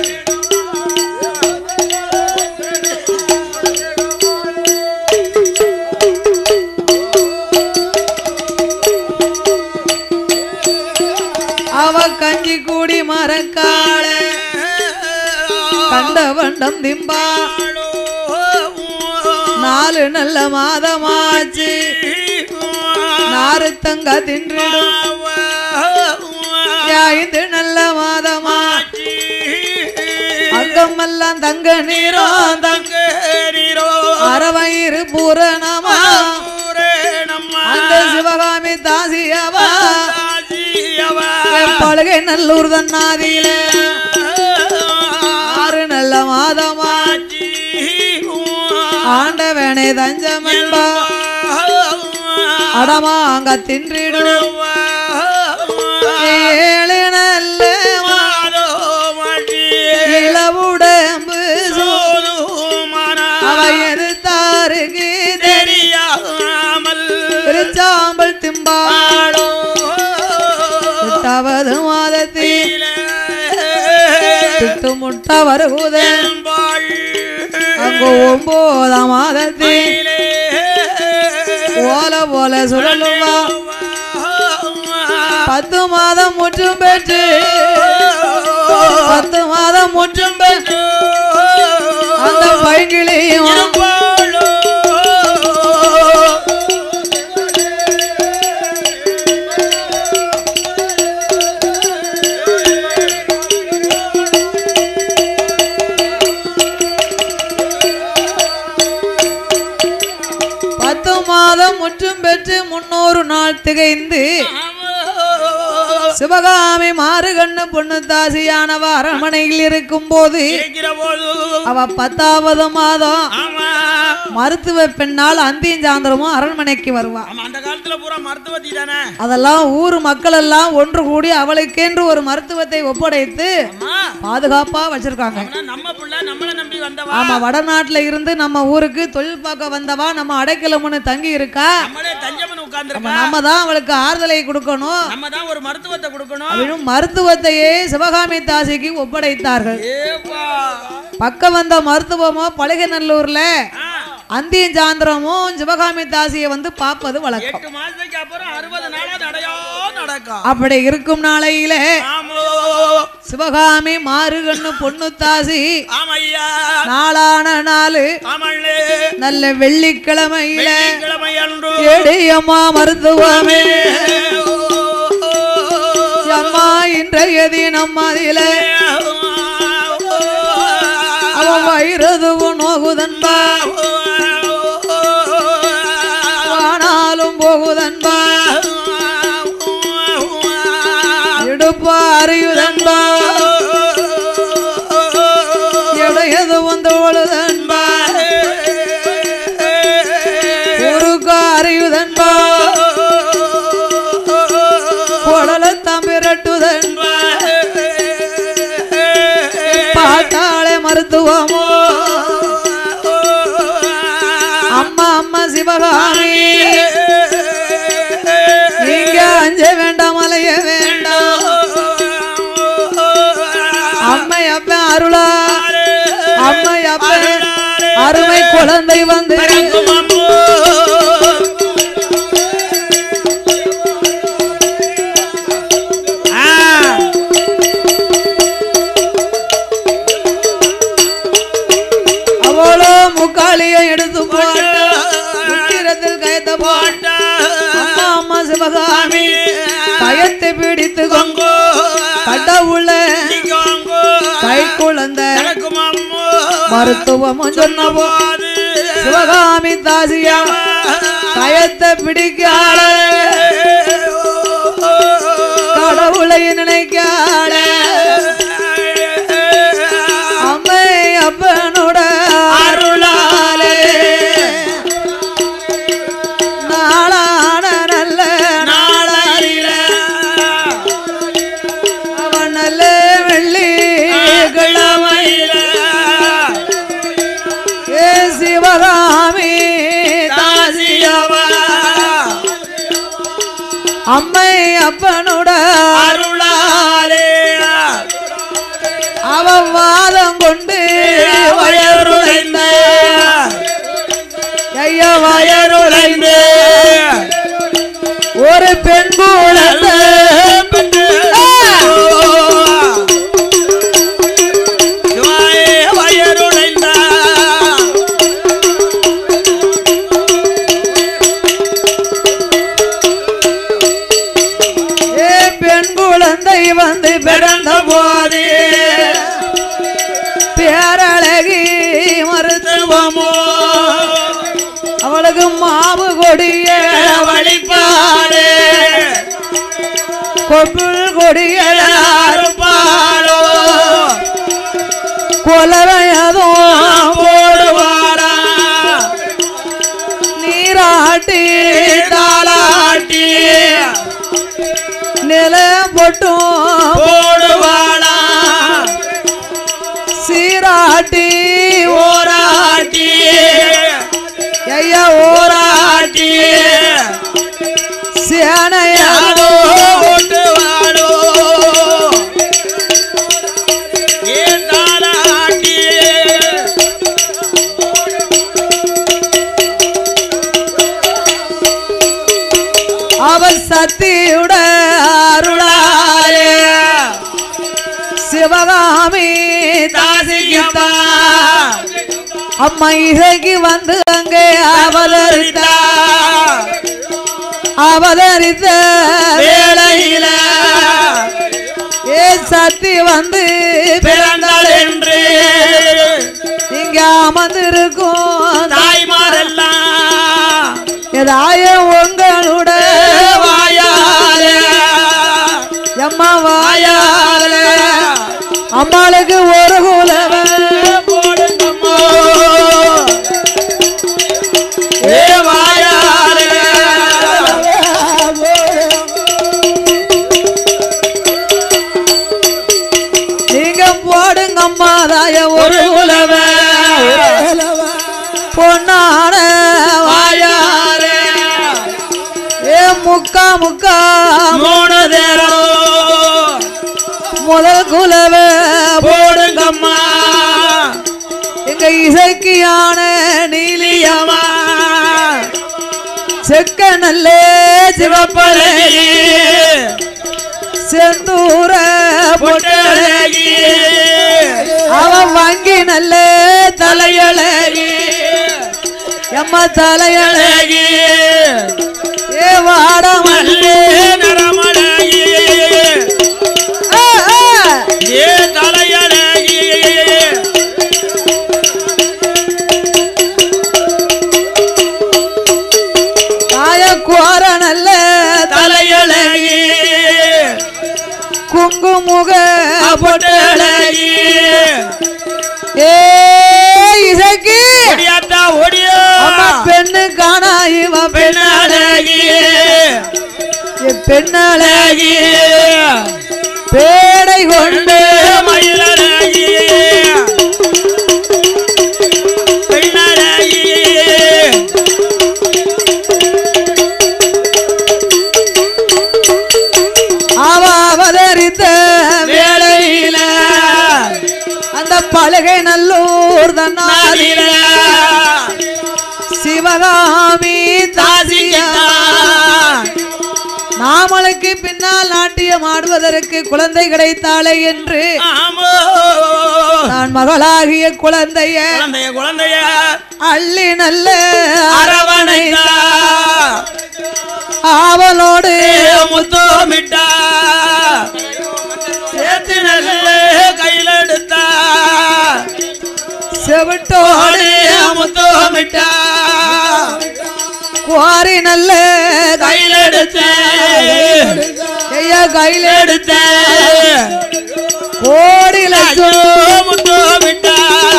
அவ கஞ்சி கூடி மரக்கால கண்ட வண்டம் திம்பா நாலு நல்ல மாதமாச்சு நாறு தங்க தின்றிடும் ஐந்து நல்ல மாதமா அங்கமெல்லாம் தங்க நீரோ தங்க அறவயிறு பூரணமா அந்த சிவகாமி தாசியவா பழுகை நல்லூர் தன்னாதியில ஆறு நல்ல மாதமா ஆண்டவனே தஞ்சம் என்பா அடமா அங்க தின்றிடும் ஏழு நல்ல இளவுடம்பு அவ எதிர்த்தாருக்கு தெரியாமல் திருச்சாம்பல் திம்பாளோ எட்டாவது மாதத்தில் திட்டு முட்ட வருகுதன் அங்கு ஒன்பதாம் மாதத்தில் ஓல போல சுழலுவா பத்து மாதம் முற்றும் பெற்று பத்து மாதம் முற்றும் பெற்று அந்த பைங்கிலையும் பத்து மாதம் முற்றும் பெற்று முன்னூறு நாள் திகைந்து சிவகாமி மாறுகண்ணு பொண்ணு தாசியானவ அரண்மனையில் இருக்கும் போது அவ பத்தாவது மாதம் ஆமா மருத்துவ பெண்ணால் அந்தியும் சாயந்தரமும் அரண்மனைக்கு வருவா ஆமா அந்த காலத்துல பூரா மருத்துவத்தி தானே அதெல்லாம் ஊர் மக்கள் எல்லாம் ஒன்று கூடி அவளுக்கென்று ஒரு மருத்துவத்தை ஒப்படைத்து அம்மா பாதுகாப்பா வச்சிருக்காங்க அவனா நம்ம புள்ள நம்மள நம்பி வந்தவா ஆமா வடநாட்டுல இருந்து நம்ம ஊருக்கு தொழில் பார்க்க வந்தவா நம்ம அடைக்கலமுன்னு தங்கி இருக்கா நம்மளே தஞ்சமன் நம்ம உட்கார்ந்துருக்கா நம்ம தான் அவளுக்கு ஆறுதலை கொடுக்கணும் நம்ம தான் ஒரு மருத்துவத்தை கொடுக்கணும் அப்படின்னு மருத்துவத்தையே சிவகாமி தாசிக்கு ஒப்படைத்தார்கள் ஏப்பா பக்கம் வந்த மருத்துவமோ பழகநல்லூர்ல அந்தியும் சாந்திரமும் சிவகாமி தாசியை வந்து பார்ப்பது வழக்கம் எட்டு மாசத்துக்கு அப்புறம் அறுபது நாளா நடையா நடக்கும் அப்படி இருக்கும் நாளையில ஆமோ சிவகாமி மாறுகண்ணு பொண்ணு தாசி ஆமையா நாளான நாளு ஆமள்ளே நல்ல வெள்ளிக்கிழமையில கிழமை அன்று எடியம்மா மருத்துவமே அம்மா இன்றைய தினம் அதில அவன் வயிறதுவும் நோகுதன்பா ஆனாலும் போகுதன்பா இடுப்பா அறியுதன்பா எடையதுவும் தோழுதன்பா ஊருக்கா அறியுதன்பா குடலத்தான் பிரட்டுதன்பா பார்த்தாலே மருத்துவமோ அம்மா அம்மா சிவகாமி நீங்க அஞ்ச வேண்டாம் அலைய வேண்டாம் அம்மை அப்ப அருளா அம்மை அப்ப அருமை குழந்தை வந்து அவளோ முக்காளிய எடுத்து போட்டு முத்திரத்தில் கயத்த போட்டு அம்மா அம்மா சிவகாமி கயத்தை பிடித்து கொங்கு கடவுள கை குழந்தை மருத்துவமும் சொன்னவோ சிவகாமி தாசியா கயத்தை பிடிக்கால கடவுளை நினைக்கால அம்மை அப்பனோட அருளாலே நாளான நல்ல நாளாரில அவன் நல்ல வெள்ளி கிழமையில ஏ சிவகாமி தாசியவா அம்மை அப்பனோட அருளாலே அவன் வாதம் கொண்டு வயருளைந்த ஐயா வயருளைந்த ஒரு பெண் குழந்தை ஏ பெண் குழந்தை வந்து பிறந்த போது பேரழகி மருத்துவமோ அவளுக்கு மாவு கொடிய வழிபாடு கொப்புள் கொடிய அறுப்பாளோ கொலவையதும் போடுவாரா நீராட்டி தாளாட்டி நில பொட்டும் போடுவாளா சீராட்டி ஓராட்டி ஐயா ஓராட்டி சேனையாடோ ஓட்டுவாடோ அவள் சத்தியுட அருளாலே சிவகாமி தாசிக்கிட்டா அம்மா இசைக்கு வந்து அங்கே அவதரித்தா அவதரித்த வேளையில ஏ சத்தி வந்து பிறந்தாள் என்று இங்க அமர்ந்திருக்கும் தாய்மாரெல்லாம் ஏதாய உங்களோட வாயால எம்மா வாயால அம்மாளுக்கு ஒரு குலவ போடுங்கம்மா ஏ வாயால நீங்க போடுங்கம்மா தாய ஒரு குலவ பொன்னான வாயால ஏ முக்கா முக்கா மூணு தேரம் முதல் குலவ போடுங்கம்மா இசைக்கியான நீலியம்மா செக்க நல்ல சிவப்பழகி செந்தூர பொட்டழகி அவன் வாங்கி நல்ல தலையழகி எம்ம தலையழகி ஏ வாடமல்லே ஆ, ஆ. காய கோர நல்ல தலையழகி குங்குமுக பொட்டழகி ஏ இசைக்கு அம்மா பெண்ணு காணா இவ பெண்ணழகி பெண்ணழகி பேடை கொண்டு அவ அவதரித்த வேளையில அந்த பலகை நல்லூர் தன்னாரில சிவகாமி தாசியா நாமளுக்கு பின்னால் நாட்டியம் ஆடுவதற்கு குழந்தை கிடைத்தாளே என்று நான் மகளாகிய குழந்தைய குழந்தைய குழந்தைய அள்ளி நல்ல அரவணைத்தா ஆவலோடு முத்தமிட்டா சேர்த்து நல்ல கையில எடுத்தா செவிட்டோடு முத்தமிட்டா குவாரி நல்ல கையில எடுத்த ஐயா கையில எடுத்த கோடி லட்சம் முத்தமிட்டா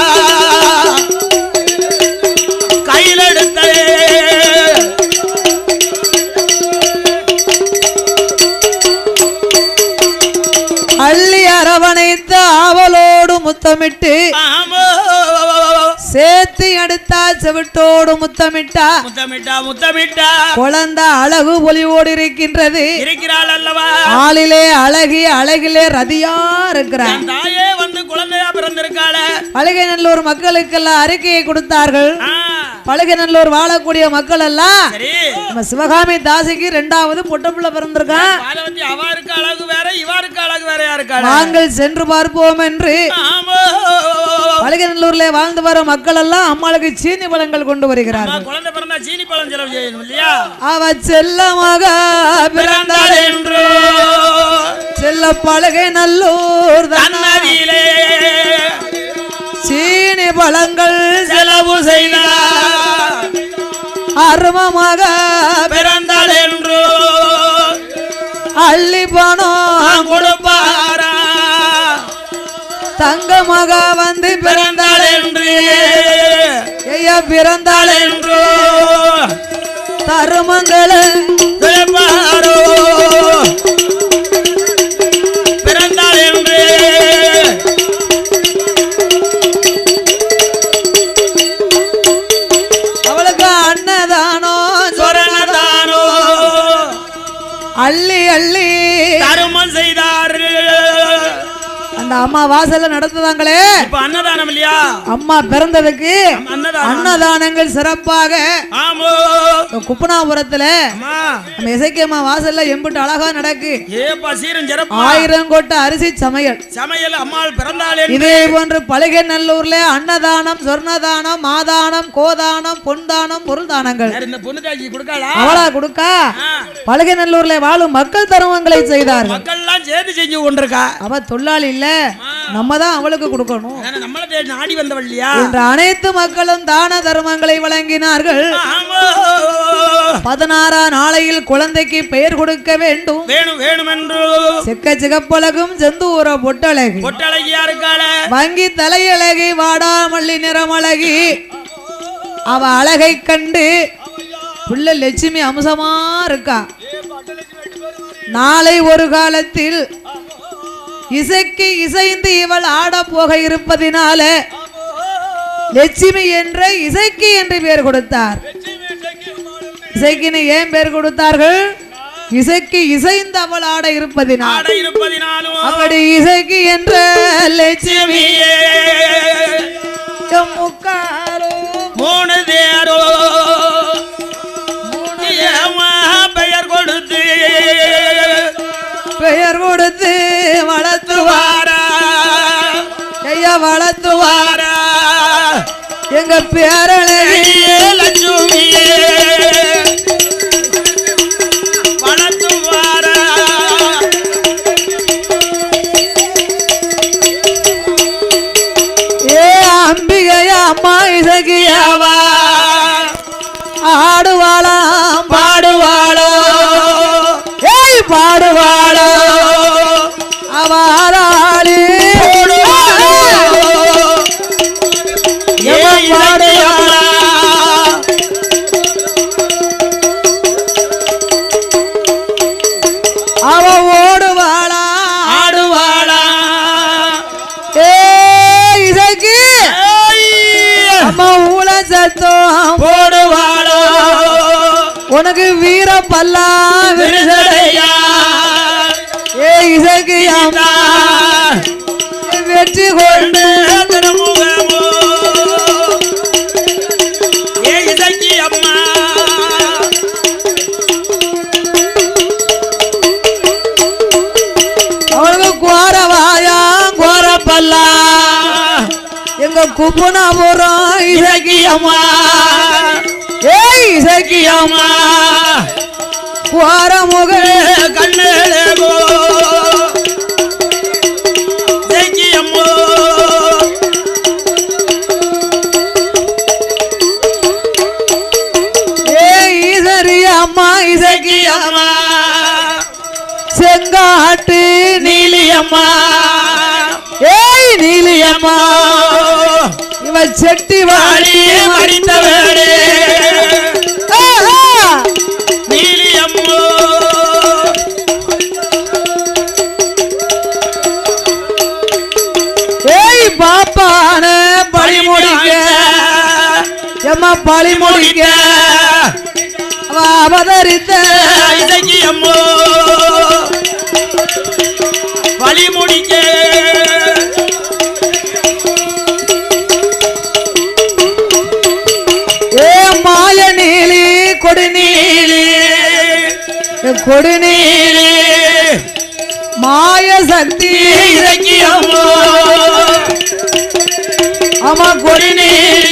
கையில எடுத்த அள்ளி அரவணைத்த ஆவலோடு முத்தமிட்டு ஆமோ சேர்த்து எடுத்தா செவிட்டோடு முத்தமிட்டா முத்தமிட்டா முத்தமிட்டா குழந்தை அழகு ஒளிவோடு இருக்கின்றது இருக்கிறாள் அல்லவா ஆளிலே அழகி அழகிலே ரதியா இருக்கிறார் என் தாயே வந்து குழந்தையா பிறந்திருக்காள பழகைநல்லூர் மக்களுக்கெல்லாம் அறிக்கையை கொடுத்தார்கள் பழகைநல்லூர் வாழக்கூடிய மக்கள் எல்லாம் சரி நம்ம சிவகாமி தாசிக்கு ரெண்டாவது பொட்ட பிள்ளை பிறந்திருக்கான் பாலவதி அவா இருக்க அழகு வேற இவா இருக்க அழகு வேற யாருக்காள நாங்கள் சென்று பார்ப்போம் என்று ஆமோ பழகைநல்லூர்ல வாழ்ந்து வர மக்கள் எல்லாம் அம்மாளுக்கு சீனி பழங்கள் கொண்டு அம்மா, வருகிறார்கள் குழந்தை பிறந்தா சீனி பழம் செலவு செய்யணும் இல்லையா அவ செல்லமாக பிறந்தாள் பிறந்தாள் என்றோ செல்ல பழகை நல்லூர் தன்னதியிலே சீனி பழங்கள் செலவு செய்தார் அருமமாக பிறந்தாள் என்றோ அள்ளி பணம் கொடுப்பாரா தங்கமாக வந்து பிறந்தாள் பிறந்தாள் என்று ஐயா பிறந்தாள் என்றோ தருமங்களை பிறப்பாரோ பிறந்தாள் என்று அவளுக்கு அன்னதானோ சொரணதானோ அள்ளி அள்ளி தருமம் செய்தாரு அந்த அம்மா வாசல்ல நடத்துதாங்களே இப்ப அன்னதானம் இல்லையா அம்மா பிறந்ததுக்கு அன்னதானம் அன்னதானங்கள் சிறப்பாக ஆமோ இந்த குப்பனாபுரத்துல அம்மா நம்ம இசைக்கியம்மா வாசல்ல எம்பிட்டு அழகா நடக்கு ஏப்பா சீரன் சிறப்பா ஆயிரம் கொட்ட அரிசி சமையல் சமையல் அம்மாள் பிறந்தாளே இதே போன்று பழகை நல்லூர்ல அன்னதானம் சொர்ணதானம் மாதானம் கோதானம் பொன்தானம் பொருள் தானங்கள் யார் இந்த பொண்ணு தாக்கி கொடுக்காளா அவளா கொடுக்கா பழகை நல்லூர்ல வாழும் மக்கள் தருவங்களை செய்தார்கள் மக்கள்லாம் சேர்ந்து செஞ்சு கொண்டிருக்கா அவ தொழிலாளி இல்ல நம்ம தான் அவளுக்கு கொடுக்கணும் அதானே நம்மள தேடி நாடி வந்தவள் இல்லையா என்ற அனைத்து மக்களும் தான தர்மங்களை வழங்கினார்கள் ஆமோ பதினாறாம் நாளையில் குழந்தைக்கு பெயர் கொடுக்க வேண்டும் வேணும் வேணும் என்று செக்க சிகப்பழகும் செந்தூர பொட்டழகு பொட்டழகியா இருக்காள வங்கி தலையழகி வாடாமல்லி நிறமழகி அவ அழகை கண்டு புள்ள லட்சுமி அம்சமா இருக்கா நாளை ஒரு காலத்தில் இசைக்கு இசைந்து இவள் ஆட போக இருப்பதினால லட்சுமி என்ற இசைக்கு என்று பெயர் கொடுத்தார் இசைக்குன்னு ஏன் பெயர் கொடுத்தார்கள் இசைக்கு இசைந்து அவள் ஆட இருப்பதினால் ஆட இருப்பதினாலும் அப்படி இசைக்கு என்ற லட்சுமி லட்சுமியே முக்கார வளர்த்துவாரா ஐயா வளர்த்துவாரா எங்க பேரழகி லட்சுமியே வளர்த்துவாரா ஏ அம்பிகையா அம்மா இசகியாவா ஆடுவாளாம் பாடுவாளோ ஏய் பாடுவாளோ அவாளாளி எவன் பாடுவாளா அவ ஓடுவாளா ஆடுவாளா ஏ இசைக்கு அம்மா ஊழ சத்தம் போடுவாளோ உனக்கு வீர பல்லா விரிசடையா ஏ இசைக்கு அம்மா வெற்றி கொண்டு திருமுகமோ ஏ இசைக்கு அம்மா அவனுக்கு கோரவாயா கோர பல்லா எங்க குப்புனாபுரம் இசைக்கு அம்மா ஏ இசைக்கு அம்மா கோரமுக கண்ணேலேகோ இசைக்கு அம்மோ ஏ ஈசரி அம்மா இசைக்கு அம்மா செங்காட்டு நீலியம்மா ஏய் நீலியம்மா இவ செட்டி வாடி வாடியே மடித்தவளே ஆஹா! நீலி அம்மோ ஏய் பாப்பான பழி முடிக்க எம்மா பழி முடிக்க அவ அவதரித்த இசைக்கு அம்மோ வழி முடிக்க ஏ மாய நீலி கொடுநீலி கொடுநீலி மாய சக்தி இசைக்கு அம்மோ ஆமா கொடுநீலி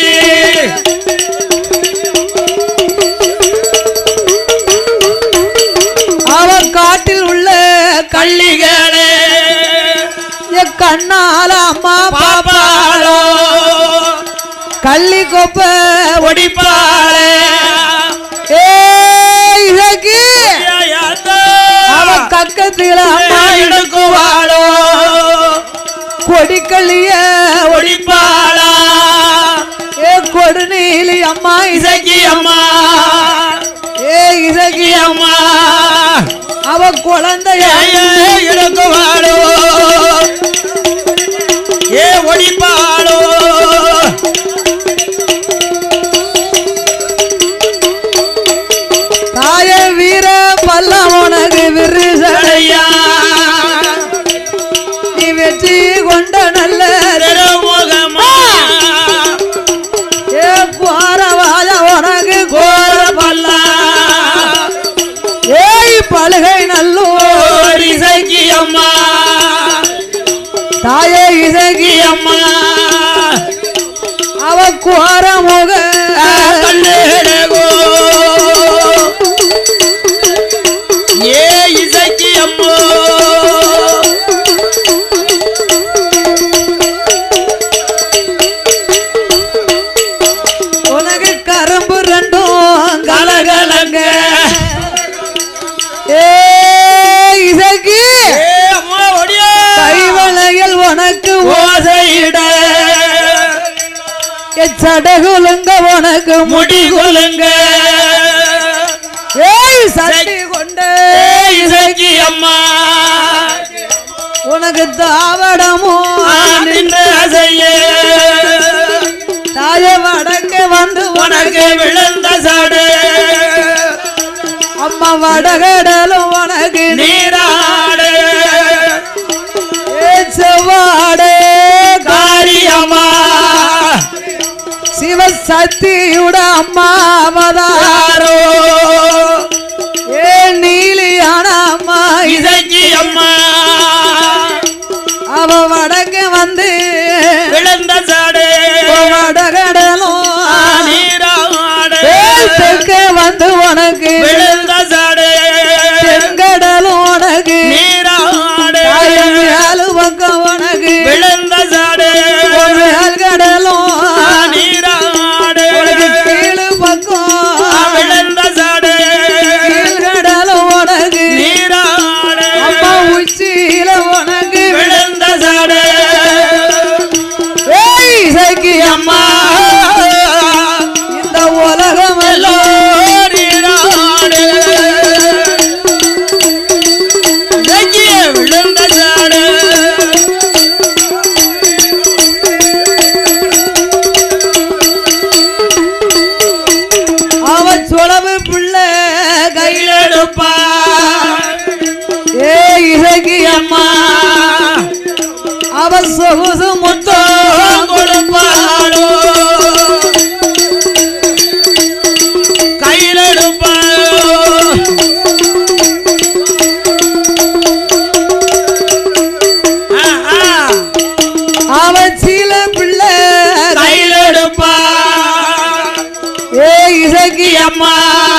அவ காட்டில் உள்ள கள்ளிகளே எ கண்ணால அம்மா பாப்பாளோ கள்ளி கொப்ப ஒடிப்பாளே ஏ இசைக்கு அவ கக்கத்துல அம்மா எடுக்குவாளோ கொடிக்கள்ளிய ஒடிப்பாளா ஏ கொடுநீலி அம்மா இசைக்கு இசைக்கு அம்மா ஏ இசைக்கு அம்மா அவ குழந்தைய எடுக்குவாளோ ஏ ஒடிப்பாளோ தாய வீர பல்ல உனக்கு விரிசடை ஐயா நீ வெற்றி கொண்ட நல்ல திருமுகமா ஏ குவாரவாய உனக்கு கோர பல்லா ஏய் பழுகை நல்லூர் இசைக்கு அம்மா தாயே இசைக்கு அம்மா அவ குவார முக கண்ணேரகோ ஏ இசைக்கு அம்மோ உனக்கு கரும்பு ரெண்டும் கலகலங்க ஏ இசைக்கு ஏ அம்மா ஒடியா கைவளையல் உனக்கு ஓசையிட சடகுலுங்க உனக்கு முடி முடி கொலுங்க ஏய் சட்டி கொண்டு ஏ இசைக்கு அம்மா உனக்கு தாவடமும் நின்ற செய்ய தாய வடக்கு வந்து உனக்கு விழுந்த சாடு அம்மா வடகடலும் உனக்கு நீராடு ஏ செவ்வாடே காரியம்மா சிவசக்தியுட அம்மா அவதாரோ யாரோ ஏ நீலியான அம்மா இசைக்கு அம்மா அவ சொகுசு முத்தம் கொடுப்பாளோ கையில் எடுப்பாளோ ஆ, ஆ, அவ சீல பிள்ளை கையில் எடுப்பா ஏ இசைக்கு அம்மா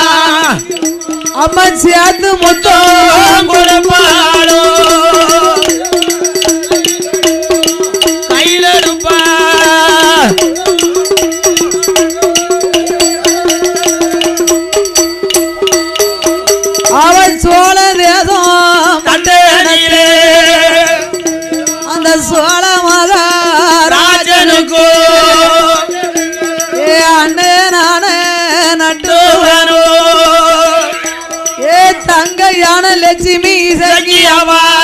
அம்மா சேர்த்து முத்தம் கொடுப்பாளோ கையில் எடுப்பா அவ சோழ தேசம் தந்தையிலே அந்த சோழ மகாராஜனுக்கு ராஜனுக்கு ஏ அண்ணே நானே நட்டு வேணும் ஏ தங்க யானை லட்சுமி இசைக்கு சகியவா